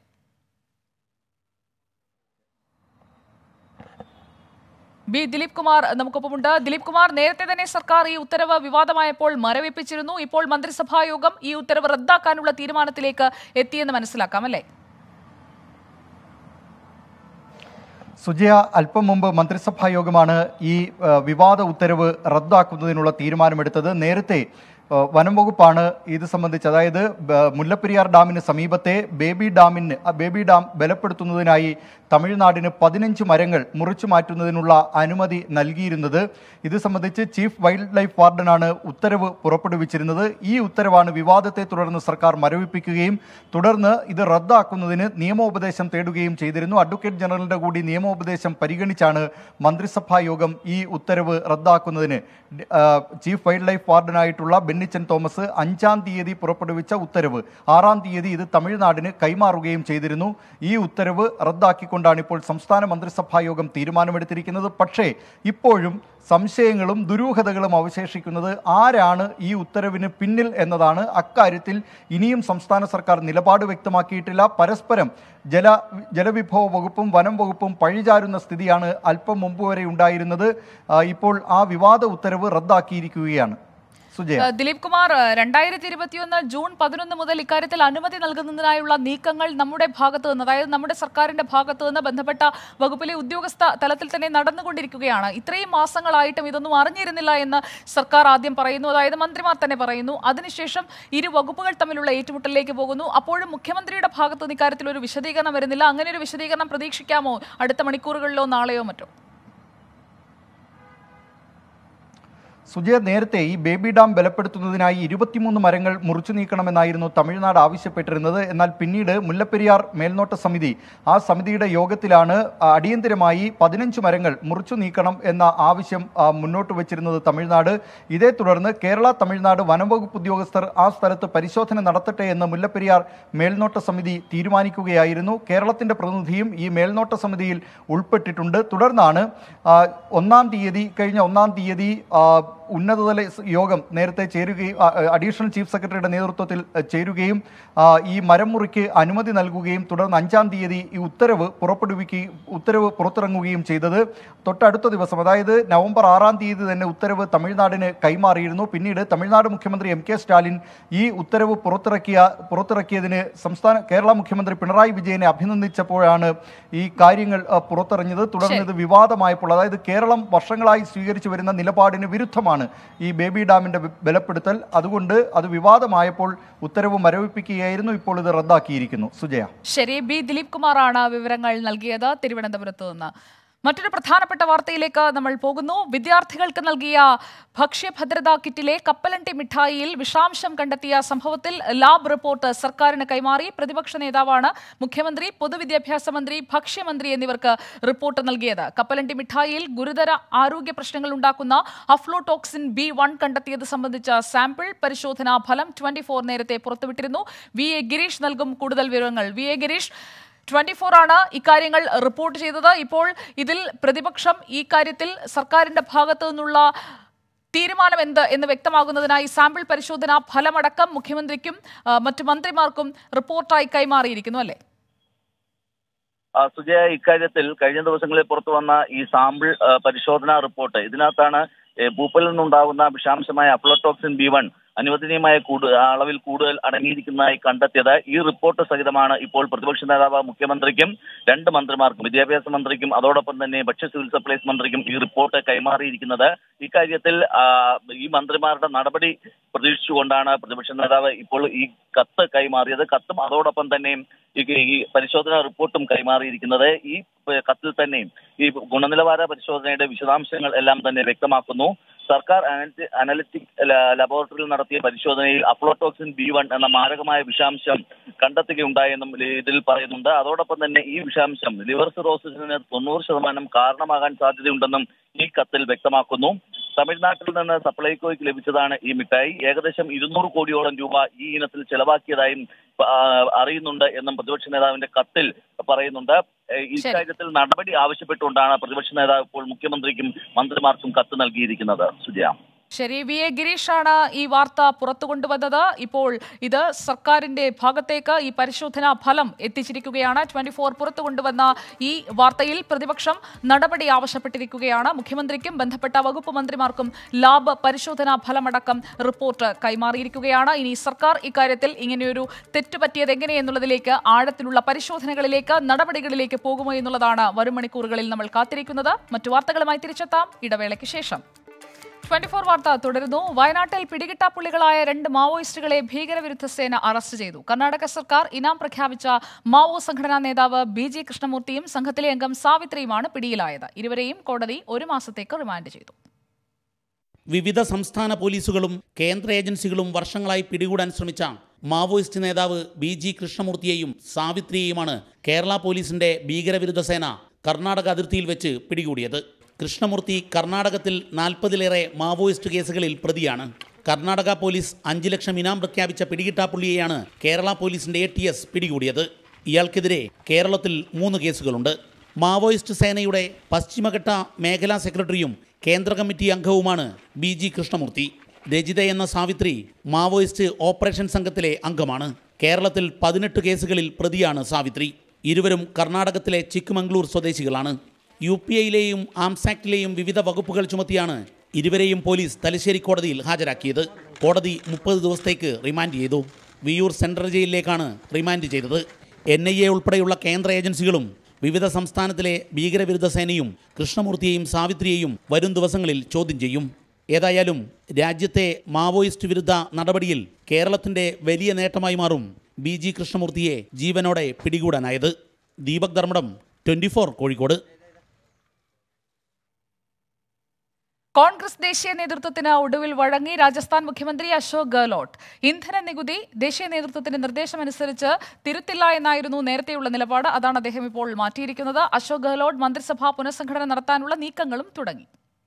ബി ദിലീപ് കുമാർ നമുക്കൊപ്പമുണ്ട് ദിലീപ് കുമാർ നേരത്തെ തന്നെ സർക്കാർ ഈ ഉത്തരവ് വിവാദമായപ്പോൾ മരവിപ്പിച്ചിരുന്നു ഇപ്പോൾ മന്ത്രിസഭാ യോഗം ഈ ഉത്തരവ് റദ്ദാക്കാനുള്ള തീരുമാനത്തിലേക്ക് എത്തിയെന്ന് മനസ്സിലാക്കാം അല്ലേ സുജയ അല്പം മുമ്പ് മന്ത്രിസഭാ യോഗമാണ് ഈ ആ, വിവാദ ഉത്തരവ് റദ്ദാക്കുന്നതിനുള്ള തീരുമാനമെടുത്തത് നേരത്തെ ആ, വനം വകുപ്പാണ് ഇത് സംബന്ധിച്ച് അതായത് ബ- മുല്ലപ്പെരിയാർ ഡാമിന് സമീപത്തെ ബേബി ഡാമിന് ആ ബേബി ഡാം ബലപ്പെടുത്തുന്നതിനായി തമിഴ്നാടിന് പതിനഞ്ച് മരങ്ങൾ മുറിച്ചു മാറ്റുന്നതിനുള്ള അനുമതി നൽകിയിരുന്നത് ഇത് സംബന്ധിച്ച് ചീഫ് വൈൽഡ് ലൈഫ് വാർഡനാണ് ഉത്തരവ് പുറപ്പെടുവിച്ചിരുന്നത് ഈ ഉത്തരവാണ് വിവാദത്തെ തുടർന്ന് സർക്കാർ മരവിപ്പിക്കുകയും തുടർന്ന് ഇത് റദ്ദാക്കുന്നതിന് നിയമോപദേശം തേടുകയും ചെയ്തിരുന്നു അഡ്വക്കേറ്റ് ജനറലിന്റെ കൂടി നിയമോപദേശം പരിഗണിച്ചാണ് മന്ത്രിസഭാ യോഗം ഈ ഉത്തരവ് റദ്ദാക്കുന്നതിന് ആ, ചീഫ് വൈൽഡ് ലൈഫ് വാർഡനായിട്ടുള്ള ബെന്നിച്ചൻ തോമസ് അഞ്ചാം തീയതി പുറപ്പെടുവിച്ച ഉത്തരവ് ആറാം തീയതി ഇത് തമിഴ്നാടിന് കൈമാറുകയും ചെയ്തിരുന്നു ഈ ഉത്തരവ് റദ്ദാക്കിക്കൊണ്ടാണ് ഇപ്പോൾ സംസ്ഥാന മന്ത്രിസഭാ യോഗം തീരുമാനമെടുത്തിരിക്കുന്നത് പക്ഷേ ഇപ്പോഴും സംശയങ്ങളും ദുരൂഹതകളും അവശേഷിക്കുന്നത് ആരാണ് ഈ ഉത്തരവിന് പിന്നിൽ എന്നതാണ് അക്കാര്യത്തിൽ ഇനിയും സംസ്ഥാന സർക്കാർ നിലപാട് വ്യക്തമാക്കിയിട്ടില്ല പരസ്പരം ജല ജലവിഭവ വകുപ്പും വനം വകുപ്പും പഴിചാരുന്ന സ്ഥിതിയാണ് അല്പം മുമ്പ് വരെ ഉണ്ടായിരുന്നത് ആ, ഇപ്പോൾ ആ വിവാദ ഉത്തരവ് റദ്ദാക്കിയിരിക്കുകയാണ് സുജയ ഏഹ് ദിലീപ് കുമാർ രണ്ടായിരത്തി ഇരുപത്തിയൊന്ന് ജൂൺ പതിനൊന്ന് മുതൽ ഇക്കാര്യത്തിൽ അനുമതി നൽകുന്നതിനായുള്ള നീക്കങ്ങൾ നമ്മുടെ ഭാഗത്ത് നിന്ന് അതായത് നമ്മുടെ സർക്കാരിന്റെ ഭാഗത്ത് നിന്ന് ബന്ധപ്പെട്ട വകുപ്പിലെ ഉദ്യോഗസ്ഥ തലത്തിൽ തന്നെ നടന്നുകൊണ്ടിരിക്കുകയാണ് ഇത്രയും മാസങ്ങളായിട്ടും ഇതൊന്നും അറിഞ്ഞിരുന്നില്ല എന്ന് സർക്കാർ ആദ്യം പറയുന്നു അതായത് മന്ത്രിമാർ തന്നെ പറയുന്നു അതിനുശേഷം ഇരു വകുപ്പുകൾ തമ്മിലുള്ള ഏറ്റുമുട്ടലിലേക്ക് പോകുന്നു അപ്പോഴും മുഖ്യമന്ത്രിയുടെ ഭാഗത്ത് നിന്ന് ഇക്കാര്യത്തിൽ ഒരു വിശദീകരണം വരുന്നില്ല അങ്ങനെ ഒരു വിശദീകരണം പ്രതീക്ഷിക്കാമോ അടുത്ത മണിക്കൂറുകളിലോ നാളെയോ മറ്റോ സുജയ നേരത്തെ ഈ ബേബി ഡാം ബലപ്പെടുത്തുന്നതിനായി ഇരുപത്തിമൂന്ന് മരങ്ങൾ മുറിച്ചു നീക്കണമെന്നായിരുന്നു തമിഴ്നാട് ആവശ്യപ്പെട്ടിരുന്നത് എന്നാൽ പിന്നീട് മുല്ലപ്പെരിയാർ മേൽനോട്ട സമിതി ആ സമിതിയുടെ യോഗത്തിലാണ് ആ, അടിയന്തരമായി പതിനഞ്ച് മരങ്ങൾ മുറിച്ചു നീക്കണം എന്ന ആവശ്യം ആ, മുന്നോട്ട് വച്ചിരുന്നത് തമിഴ്നാട് ഇതേ തുടർന്ന് കേരള തമിഴ്നാട് വനംവകുപ്പ് ഉദ്യോഗസ്ഥർ ആ സ്ഥലത്ത് പരിശോധന നടത്തട്ടെ എന്ന് മുല്ലപ്പെരിയാർ മേൽനോട്ട സമിതി തീരുമാനിക്കുകയായിരുന്നു കേരളത്തിന്റെ പ്രതിനിധിയും ഈ മേൽനോട്ട സമിതിയിൽ ഉൾപ്പെട്ടിട്ടുണ്ട് തുടർന്നാണ് ആ, ഒന്നാം തീയതി കഴിഞ്ഞ ഒന്നാം തീയതി ആ, ഉന്നതതല സ് യോഗം നേരത്തെ ചേരുകയും ആ, ആ, അഡീഷണൽ ചീഫ് സെക്രട്ടറിയുടെ നേതൃത്വത്തിൽ ആ, ചേരുകയും ആ, ഈ മരം മുറിക്ക് അനുമതി നൽകുകയും തുടർന്ന് അഞ്ചാം തീയതി ഈ ഉത്തരവ് പുറപ്പെടുവിക്കുകയും ഉത്തരവ് പുറത്തിറങ്ങുകയും ചെയ്തത് തൊട്ടടുത്ത ദിവസം അതായത് നവംബർ ആറാം തീയതി തന്നെ ഉത്തരവ് തമിഴ്നാടിന് കൈമാറിയിരുന്നു പിന്നീട് തമിഴ്നാട് മുഖ്യമന്ത്രി എം കെ സ്റ്റാലിൻ ഈ ഉത്തരവ് പുറത്തിറക്കിയ പുറത്തിറക്കിയതിന് സംസ്ഥാന കേരള മുഖ്യമന്ത്രി പിണറായി വിജയനെ അഭിനന്ദിച്ചപ്പോഴാണ് ഈ കാര്യങ്ങൾ ആ, പുറത്തിറങ്ങിയത് തുടർന്ന് ഇത് വിവാദമായപ്പോൾ അതായത് കേരളം വർഷങ്ങളായി സ്വീകരിച്ചു വരുന്ന നിലപാടിന് വിരുദ്ധമാണ് ഈ ബേബി ഡാമിന്റെ ബ- ബലപ്പെടുത്തൽ അതുകൊണ്ട് അത് വിവാദമായപ്പോൾ ഉത്തരവ് മരവിപ്പിക്കുകയായിരുന്നു ഇപ്പോൾ ഇത് റദ്ദാക്കിയിരിക്കുന്നു സുജയ ശരി ബി ദിലീപ് കുമാറാണ് വിവരങ്ങൾ നൽകിയത് തിരുവനന്തപുരത്ത് നിന്ന് മറ്റൊരു പ്രധാനപ്പെട്ട വാർത്തയിലേക്ക് നമ്മൾ പോകുന്നു വിദ്യാർത്ഥികൾക്ക് നൽകിയ ഭക്ഷ്യഭദ്രതാ കിറ്റിലെ കപ്പലണ്ടി മിഠായിയിൽ വിഷാംശം കണ്ടെത്തിയ സംഭവത്തിൽ ലാബ് റിപ്പോർട്ട് സർക്കാരിന് കൈമാറി പ്രതിപക്ഷ നേതാവാണ് മുഖ്യമന്ത്രി പൊതുവിദ്യാഭ്യാസ മന്ത്രി ഭക്ഷ്യമന്ത്രി എന്നിവർക്ക് റിപ്പോർട്ട് നൽകിയത് കപ്പലണ്ടി മിഠായിയിൽ ഗുരുതര ആരോഗ്യ പ്രശ്നങ്ങൾ ഉണ്ടാക്കുന്ന അഫ്ലോടോക്സിൻ ബി വൺ കണ്ടെത്തിയത് സംബന്ധിച്ച സാമ്പിൾ പരിശോധനാ ഫലം ട്വന്റി ഫോർ നേരത്തെ പുറത്തുവിട്ടിരുന്നു വി എ ഗിരീഷ് നൽകും കൂടുതൽ വിവരങ്ങൾ V A Gireesh twenty four ആണ് ഇക്കാര്യങ്ങൾ റിപ്പോർട്ട് ചെയ്തത് ഇപ്പോൾ ഇതിൽ പ്രതിപക്ഷം ഈ കാര്യത്തിൽ സർക്കാരിന്റെ ഭാഗത്തു നിന്നുള്ള തീരുമാനം എന്ത് എന്ന് വ്യക്തമാകുന്നതിനായി സാമ്പിൾ പരിശോധന ഫലമടക്കം മുഖ്യമന്ത്രിക്കും ആ, മറ്റു മന്ത്രിമാർക്കും റിപ്പോർട്ടായി കൈമാറിയിരിക്കുന്നു അല്ലേ ആ, സുജയ ഇക്കാര്യത്തിൽ കഴിഞ്ഞ ദിവസങ്ങളിൽ പുറത്തു വന്ന ഈ സാമ്പിൾ ആ, പരിശോധനാ റിപ്പോർട്ട് ഇതിനകത്താണ് ഏ, പൂപ്പലിൽ നിന്നുണ്ടാകുന്ന വിഷാംശമായ അഫ്ലോടോക്സിൻ ബി വൺ അനുവദനീയമായ കൂടു- അളവിൽ കൂടുതൽ അടങ്ങിയിരിക്കുന്നതായി കണ്ടെത്തിയത് ഈ റിപ്പോർട്ട് സഹിതമാണ് ഇപ്പോൾ പ്രതിപക്ഷ നേതാവ് മുഖ്യമന്ത്രിക്കും രണ്ട് മന്ത്രിമാർക്കും വിദ്യാഭ്യാസ മന്ത്രിക്കും അതോടൊപ്പം തന്നെ ഭക്ഷ്യ സിവിൽ സപ്ലൈസ് മന്ത്രിക്കും ഈ റിപ്പോർട്ട് കൈമാറിയിരിക്കുന്നത് ഇക്കാര്യത്തിൽ ആ, ഈ മന്ത്രിമാരുടെ നടപടി പ്രതീക്ഷിച്ചുകൊണ്ടാണ് പ്രതിപക്ഷ നേതാവ് ഇപ്പോൾ ഈ കത്ത് കൈമാറിയത് കത്തും അതോടൊപ്പം തന്നെ ഈ ഈ പരിശോധനാ റിപ്പോർട്ടും കൈമാറിയിരിക്കുന്നത് ഈ പ- കത്തിൽ തന്നെ ഈ ഗുണനിലവാര പരിശോധനയുടെ വിശദാംശങ്ങൾ എല്ലാം തന്നെ വ്യക്തമാക്കുന്നു സർക്കാർ അനലി- അനലിറ്റിക് ല- ലബോറട്ടറിയിൽ നടത്തിയ പരിശോധനയിൽ അഫ്ലോടോക്സിൻ ബി വൺ എന്ന മാരകമായ വിഷാംശം കണ്ടെത്തുകയുണ്ടായെന്നും ലി- ഇതിൽ പറയുന്നുണ്ട് അതോടൊപ്പം തന്നെ ഈ വിഷാംശം ലിവർ സിറോസിസിന് തൊണ്ണൂറ് ശതമാനം കാരണമാകാൻ സാധ്യതയുണ്ടെന്നും ഈ കത്തിൽ വ്യക്തമാക്കുന്നു തമിഴ്നാട്ടിൽ നിന്ന് സപ്ലൈകോയ്ക്ക് ലഭിച്ചതാണ് ഈ മിഠായി ഏകദേശം ഇരുന്നൂറ് കോടിയോളം രൂപ ഈ ഇനത്തിൽ ചെലവാക്കിയതായും ആ, അറിയുന്നുണ്ട് എന്നും പ്രതിപക്ഷ നേതാവിന്റെ കത്തിൽ പറയുന്നുണ്ട് ഏ, ഇക്കാര്യത്തിൽ നടപടി ആവശ്യപ്പെട്ടുകൊണ്ടാണ് പ്രതിപക്ഷ നേതാവ് ഇപ്പോൾ മുഖ്യമന്ത്രിക്കും മന്ത്രിമാർക്കും കത്ത് നൽകിയിരിക്കുന്നത് സുജയ ശരി വി എ ഗിരീഷാണ് ഈ വാർത്ത പുറത്തു കൊണ്ടുവന്നത് ഇപ്പോൾ ഇത് സർക്കാരിന്റെ ഭാഗത്തേക്ക് ഈ പരിശോധനാ ഫലം എത്തിച്ചിരിക്കുകയാണ് ട്വന്റി ഫോർ പുറത്തു കൊണ്ടുവന്ന ഈ വാർത്തയിൽ പ്രതിപക്ഷം നടപടി ആവശ്യപ്പെട്ടിരിക്കുകയാണ് മുഖ്യമന്ത്രിക്കും ബന്ധപ്പെട്ട വകുപ്പ് മന്ത്രിമാർക്കും ലാബ് പരിശോധനാ ഫലമടക്കം റിപ്പോർട്ട് കൈമാറിയിരിക്കുകയാണ് ഇനി സർക്കാർ ഇക്കാര്യത്തിൽ ഇങ്ങനെയൊരു തെറ്റുപറ്റിയത് എങ്ങനെയെന്നുള്ളതിലേക്ക് ആഴത്തിലുള്ള പരിശോധനകളിലേക്ക് നടപടികളിലേക്ക് പോകുമോ എന്നുള്ളതാണ് വരും മണിക്കൂറുകളിൽ നമ്മൾ കാത്തിരിക്കുന്നത് മറ്റു വാർത്തകളുമായി തിരിച്ചെത്താം ഇടവേളയ്ക്ക് ശേഷം ട്വന്റി ഫോർ വാർത്ത തുടരുന്നു വയനാട്ടിൽ പിടികിട്ടാപ്പുള്ളികളായ രണ്ട് മാവോയിസ്റ്റുകളെ ഭീകരവിരുദ്ധ സേന അറസ്റ്റ് ചെയ്തു കർണാടക സർക്കാർ ഇനാം പ്രഖ്യാപിച്ച മാവോ സംഘടനാ നേതാവ് ബി ജി കൃഷ്ണമൂർത്തിയും സംഘത്തിലെ അംഗം സാവിത്രിയുമാണ് പിടിയിലായത് ഇരുവരെയും കോടതി ഒരു മാസത്തേക്ക് റിമാൻഡ് ചെയ്തു വിവിധ സംസ്ഥാന പോലീസുകളും കേന്ദ്ര ഏജൻസികളും വർഷങ്ങളായി പിടികൂടാൻ ശ്രമിച്ച മാവോയിസ്റ്റ് നേതാവ് ബി ജി കൃഷ്ണമൂർത്തിയെയും സാവിത്രിയെയുമാണ് കേരള പോലീസിന്റെ ഭീകരവിരുദ്ധ സേന കർണാടക അതിർത്തിയിൽ വെച്ച് പിടികൂടിയത് കൃഷ്ണമൂർത്തി കർണാടകത്തിൽ നാൽപ്പതിലേറെ മാവോയിസ്റ്റ് കേസുകളിൽ പ്രതിയാണ് കർണാടക പോലീസ് അഞ്ച് ലക്ഷം ഇനാം പ്രഖ്യാപിച്ച പിടികിട്ടാപ്പുള്ളിയെയാണ് കേരള പോലീസിന്റെ എ ടി എസ് പിടികൂടിയത് ഇയാൾക്കെതിരെ കേരളത്തിൽ മൂന്ന് കേസുകളുണ്ട് മാവോയിസ്റ്റ് സേനയുടെ പശ്ചിമഘട്ട മേഖലാ സെക്രട്ടറിയും കേന്ദ്ര കമ്മിറ്റി അംഗവുമാണ് ബി ജി കൃഷ്ണമൂർത്തി രജിത എന്ന സാവിത്രി മാവോയിസ്റ്റ് ഓപ്പറേഷൻ സംഘത്തിലെ അംഗമാണ് കേരളത്തിൽ പതിനെട്ട് കേസുകളിൽ പ്രതിയാണ് സാവിത്രി ഇരുവരും കർണാടകത്തിലെ ചിക്ക്മംഗ്ലൂർ സ്വദേശികളാണ് യു പി ഐയിലെയും ആംസാക്ടിലെയും വിവിധ വകുപ്പുകൾ ചുമത്തിയാണ് ഇരുവരെയും പോലീസ് തലശ്ശേരി കോടതിയിൽ ഹാജരാക്കിയത് കോടതി മുപ്പത് ദിവസത്തേക്ക് റിമാൻഡ് ചെയ്തു വിയൂർ സെൻട്രൽ ജയിലിലേക്കാണ് റിമാൻഡ് ചെയ്തത് എൻ ഐ എ ഉൾപ്പെടെയുള്ള കേന്ദ്ര ഏജൻസികളും വിവിധ സംസ്ഥാനത്തിലെ ഭീകരവിരുദ്ധ സേനയും കൃഷ്ണമൂർത്തിയെയും സാവിത്രിയെയും വരും ദിവസങ്ങളിൽ ചോദ്യം ചെയ്യും ഏതായാലും രാജ്യത്തെ മാവോയിസ്റ്റ് വിരുദ്ധ നടപടിയിൽ കേരളത്തിന്റെ വലിയ നേട്ടമായി മാറും ബി ജി കൃഷ്ണമൂർത്തിയെ ജീവനോടെ പിടികൂടാനായത് ദീപക് ധർമ്മടം ട്വന്റി കോഴിക്കോട് കോൺഗ്രസ് ദേശീയ നേതൃത്വത്തിന് ഒടുവിൽ വഴങ്ങി രാജസ്ഥാൻ മുഖ്യമന്ത്രി അശോക് ഗെഹ്ലോട്ട് ഇന്ധന നികുതി ദേശീയ നേതൃത്വത്തിന്റെ നിർദ്ദേശമനുസരിച്ച് തിരുത്തില്ല എന്നായിരുന്നു നേരത്തെയുള്ള നിലപാട് അതാണ് അദ്ദേഹം ഇപ്പോൾ മാറ്റിയിരിക്കുന്നത് അശോക് ഗെഹ്ലോട്ട് മന്ത്രിസഭാ പുനഃസംഘടന നടത്താനുള്ള നീക്കങ്ങളും തുടങ്ങി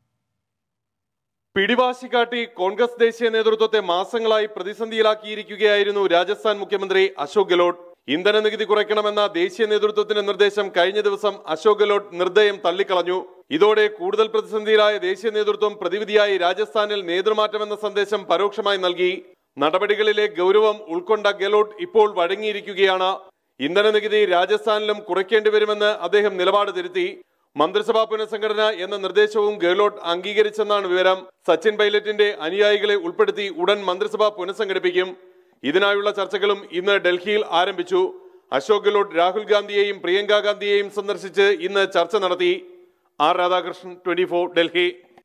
പിടിവാശി കാട്ടി കോൺഗ്രസ് ദേശീയ നേതൃത്വത്തെ മാസങ്ങളായി പ്രതിസന്ധിയിലാക്കിയിരിക്കുകയായിരുന്നു രാജസ്ഥാൻ മുഖ്യമന്ത്രി അശോക് ഗെലോട്ട് ഇന്ധന നികുതി കുറയ്ക്കണമെന്ന ദേശീയ നേതൃത്വത്തിന്റെ നിർദ്ദേശം കഴിഞ്ഞ ദിവസം അശോക് ഗെലോട്ട് നിർദ്ദയം തള്ളിക്കളഞ്ഞു ഇതോടെ കൂടുതൽ പ്രതിസന്ധിയിലായ ദേശീയ നേതൃത്വം പ്രതിവിധിയായി രാജസ്ഥാനിൽ നേതൃമാറ്റമെന്ന സന്ദേശം പരോക്ഷമായി നൽകി നടപടികളിലെ ഗൗരവം ഉൾക്കൊണ്ട ഗെലോട്ട് ഇപ്പോൾ വഴങ്ങിയിരിക്കുകയാണ് ഇന്ധന നികുതി രാജസ്ഥാനിലും കുറയ്ക്കേണ്ടി വരുമെന്ന് അദ്ദേഹം നിലപാട് തിരുത്തി മന്ത്രിസഭാ പുനഃസംഘടന എന്ന നിർദ്ദേശവും ഗെഹ്ലോട്ട് അംഗീകരിച്ചെന്നാണ് വിവരം സച്ചിൻ പൈലറ്റിന്റെ അനുയായികളെ ഉൾപ്പെടുത്തി ഉടൻ മന്ത്രിസഭ പുനഃസംഘടിപ്പിക്കും ഇതിനായുള്ള ചർച്ചകളും ഇന്ന് ഡൽഹിയിൽ ആരംഭിച്ചു അശോക് ഗെഹ്ലോട്ട് രാഹുൽ ഗാന്ധിയെയും പ്രിയങ്ക ഗാന്ധിയെയും സന്ദർശിച്ച് ഇന്ന് ചർച്ച നടത്തി R Radhakrishnan twenty Delhi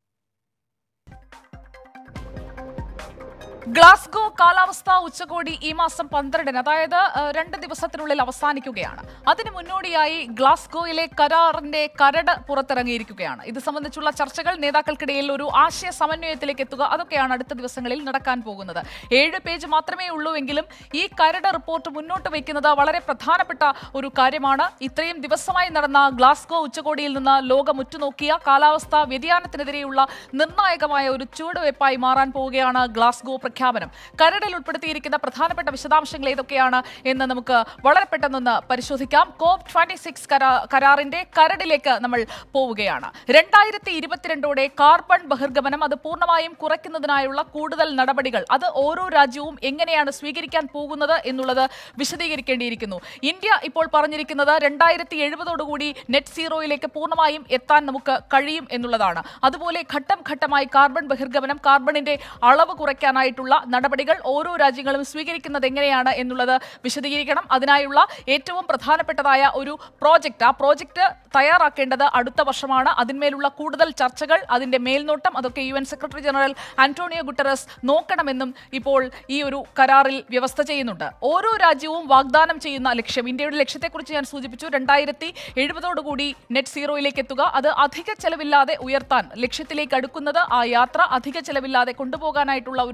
Glasgow കാലാവസ്ഥാ ഉച്ചകോടി ഈ മാസം പന്ത്രണ്ടിന് അതായത് ഏഹ്, രണ്ട് ദിവസത്തിനുള്ളിൽ അവസാനിക്കുകയാണ് അതിന് മുന്നോടിയായി ഗ്ലാസ്ഗോയിലെ കരാറിന്റെ കരട് പുറത്തിറങ്ങിയിരിക്കുകയാണ് ഇത് സംബന്ധിച്ചുള്ള ചർച്ചകൾ നേതാക്കൾക്കിടയിൽ ഒരു ആശയ സമന്വയത്തിലേക്ക് എത്തുക അതൊക്കെയാണ് അടുത്ത ദിവസങ്ങളിൽ നടക്കാൻ പോകുന്നത് ഏഴ് പേജ് മാത്രമേ ഉള്ളൂ എങ്കിലും ഈ കരട് റിപ്പോർട്ട് മുന്നോട്ട് വയ്ക്കുന്നത് വളരെ പ്രധാനപ്പെട്ട ഒരു കാര്യമാണ് ഇത്രയും ദിവസമായി നടന്ന ഗ്ലാസ്ഗോ ഉച്ചകോടിയിൽ നിന്ന് ലോകം ഉറ്റുനോക്കിയ കാലാവസ്ഥാ വ്യതിയാനത്തിനെതിരെയുള്ള നിർണായകമായ ഒരു ചുവടുവയ്പായി മാറാൻ പോവുകയാണ് ഗ്ലാസ്ഗോ പ്രഖ്യാപനം കരടിൽ ഉൾപ്പെടുത്തിയിരിക്കുന്ന പ്രധാനപ്പെട്ട വിശദാംശങ്ങൾ ഏതൊക്കെയാണ് എന്ന് നമുക്ക് വളരെ പെട്ടെന്നൊന്ന് പരിശോധിക്കാം കോപ്പ് ട്വന്റി സിക്സ് കരാറിന്റെ കരടിലേക്ക് നമ്മൾ പോവുകയാണ് രണ്ടായിരത്തി ഇരുപത്തിരണ്ടോടെ കാർബൺ ബഹിർഗമനം അത് പൂർണ്ണമായും കുറയ്ക്കുന്നതിനായുള്ള കൂടുതൽ നടപടികൾ അത് ഓരോ രാജ്യവും എങ്ങനെയാണ് സ്വീകരിക്കാൻ പോകുന്നത് എന്നുള്ളത് വിശദീകരിക്കേണ്ടിയിരിക്കുന്നു ഇന്ത്യ ഇപ്പോൾ പറഞ്ഞിരിക്കുന്നത് രണ്ടായിരത്തി എഴുപതോടുകൂടി നെറ്റ് സീറോയിലേക്ക് പൂർണ്ണമായും എത്താൻ നമുക്ക് കഴിയും എന്നുള്ളതാണ് അതുപോലെ ഘട്ടം ഘട്ടമായി കാർബൺ ബഹിർഗമനം കാർബണിന്റെ അളവ് കുറയ്ക്കാനായിട്ടുള്ള നടപടികൾ ഓരോ രാജ്യങ്ങളും സ്വീകരിക്കുന്നത് എങ്ങനെയാണ് എന്നുള്ളത് വിശദീകരിക്കണം അതിനായുള്ള ഏറ്റവും പ്രധാനപ്പെട്ടതായ ഒരു പ്രോജക്റ്റ് ആ പ്രോജക്റ്റ് തയ്യാറാക്കേണ്ടത് അടുത്ത വർഷമാണ് അതിന്മേലുള്ള കൂടുതൽ ചർച്ചകൾ അതിന്റെ മേൽനോട്ടം അതൊക്കെ U N secretary general Antonio Guterres നോക്കണമെന്നും ഇപ്പോൾ ഈ ഒരു കരാറിൽ വ്യവസ്ഥ ചെയ്യുന്നുണ്ട് ഓരോ രാജ്യവും വാഗ്ദാനം ചെയ്യുന്ന ലക്ഷ്യം ഇന്ത്യയുടെ ലക്ഷ്യത്തെക്കുറിച്ച് ഞാൻ സൂചിപ്പിച്ചു രണ്ടായിരത്തി എഴുപതോടുകൂടി നെറ്റ് സീറോയിലേക്ക് എത്തുക അത് അധിക ചെലവില്ലാതെ ഉയർത്താൻ ലക്ഷ്യത്തിലേക്ക് അടുക്കുന്നത് ആ യാത്ര അധിക ചെലവില്ലാതെ കൊണ്ടുപോകാനായിട്ടുള്ള ഒരു ധാരണ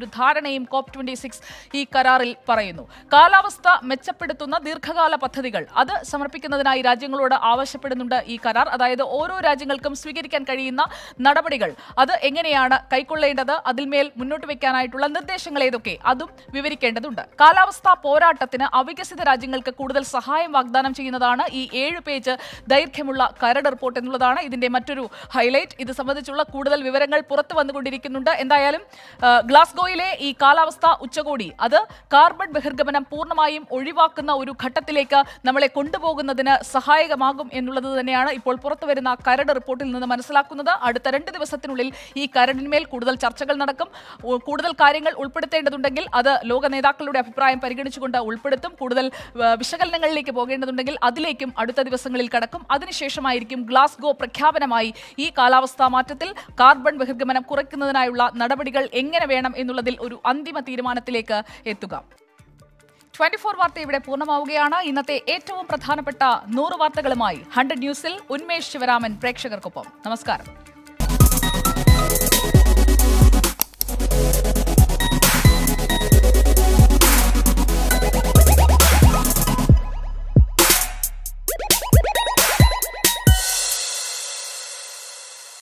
ധാരണയും കോപ്പ് ട്വന്റി സിക്സ് ഈ കരാറിൽ പറയുന്നു കാലാവസ്ഥ മെച്ചപ്പെടുത്തുന്ന ദീർഘകാല പദ്ധതികൾ അത് സമർപ്പിക്കുന്നതിനായി രാജ്യങ്ങളോട് ആവശ്യപ്പെടുന്നുണ്ട് ഈ കരാർ അതായത് ഓരോ രാജ്യങ്ങൾക്കും സ്വീകരിക്കാൻ കഴിയുന്ന നടപടികൾ അത് എങ്ങനെയാണ് കൈക്കൊള്ളേണ്ടത് അതിന്മേൽ മുന്നോട്ട് വെക്കാനായിട്ടുള്ള നിർദ്ദേശങ്ങൾ ഏതൊക്കെ അതും വിവരിക്കേണ്ടതുണ്ട് കാലാവസ്ഥാ പോരാട്ടത്തിന് അവികസിത രാജ്യങ്ങൾക്ക് കൂടുതൽ സഹായം വാഗ്ദാനം ചെയ്യുന്നതാണ് ഈ ഏഴ് പേജ് ദൈർഘ്യമുള്ള കരട് റിപ്പോർട്ട് എന്നുള്ളതാണ് ഇതിന്റെ മറ്റൊരു ഹൈലൈറ്റ് ഇത് സംബന്ധിച്ചുള്ള കൂടുതൽ വിവരങ്ങൾ പുറത്തു വന്നുകൊണ്ടിരിക്കുന്നുണ്ട് എന്തായാലും ആ, ഗ്ലാസ്ഗോയിലെ ഈ കാലാവസ്ഥാ ഉച്ചകോടി അത് കാർബൺ ബഹിർഗമനം പൂർണ്ണമായും ഒഴിവാക്കുന്ന ഒരു ഘട്ടത്തിലേക്ക് നമ്മളെ കൊണ്ടുപോകുന്നതിന് സഹായകമാകും എന്നുള്ളത് തന്നെയാണ് ഇപ്പോൾ പുറത്തുവരുന്ന കരട് റിപ്പോർട്ടിൽ നിന്ന് മനസ്സിലാക്കുന്നത് അടുത്ത രണ്ട് ദിവസത്തിനുള്ളിൽ ഈ കരടിന്മേൽ കൂടുതൽ ചർച്ചകൾ നടക്കും ഉ- കൂടുതൽ കാര്യങ്ങൾ ഉൾപ്പെടുത്തേണ്ടതുണ്ടെങ്കിൽ അത് ലോക നേതാക്കളുടെ അഭിപ്രായം പരിഗണിച്ചുകൊണ്ട് ഉൾപ്പെടുത്തും കൂടുതൽ ആ, വിശകലനങ്ങളിലേക്ക് പോകേണ്ടതുണ്ടെങ്കിൽ അതിലേക്കും അടുത്ത ദിവസങ്ങളിൽ കടക്കും അതിനുശേഷമായിരിക്കും ഗ്ലാസ്ഗോ പ്രഖ്യാപനമായി ഈ കാലാവസ്ഥാ മാറ്റത്തിൽ കാർബൺ ബഹിർഗമനം കുറയ്ക്കുന്നതിനായുള്ള നടപടികൾ എങ്ങനെ വേണം എന്നുള്ളതിൽ ഒരു അന്തിമ തീരുമാനത്തിലേക്ക് എത്തുക ട്വന്റി ഫോർ വാർത്ത ഇവിടെ പൂർണ്ണമാവുകയാണ് ഇന്നത്തെ ഏറ്റവും പ്രധാനപ്പെട്ട നൂറ് വാർത്തകളുമായി ഹൺഡ്രഡ് ന്യൂസിൽ ഉന്മേഷ് ശിവരാമൻ പ്രേക്ഷകർക്കൊപ്പം നമസ്കാരം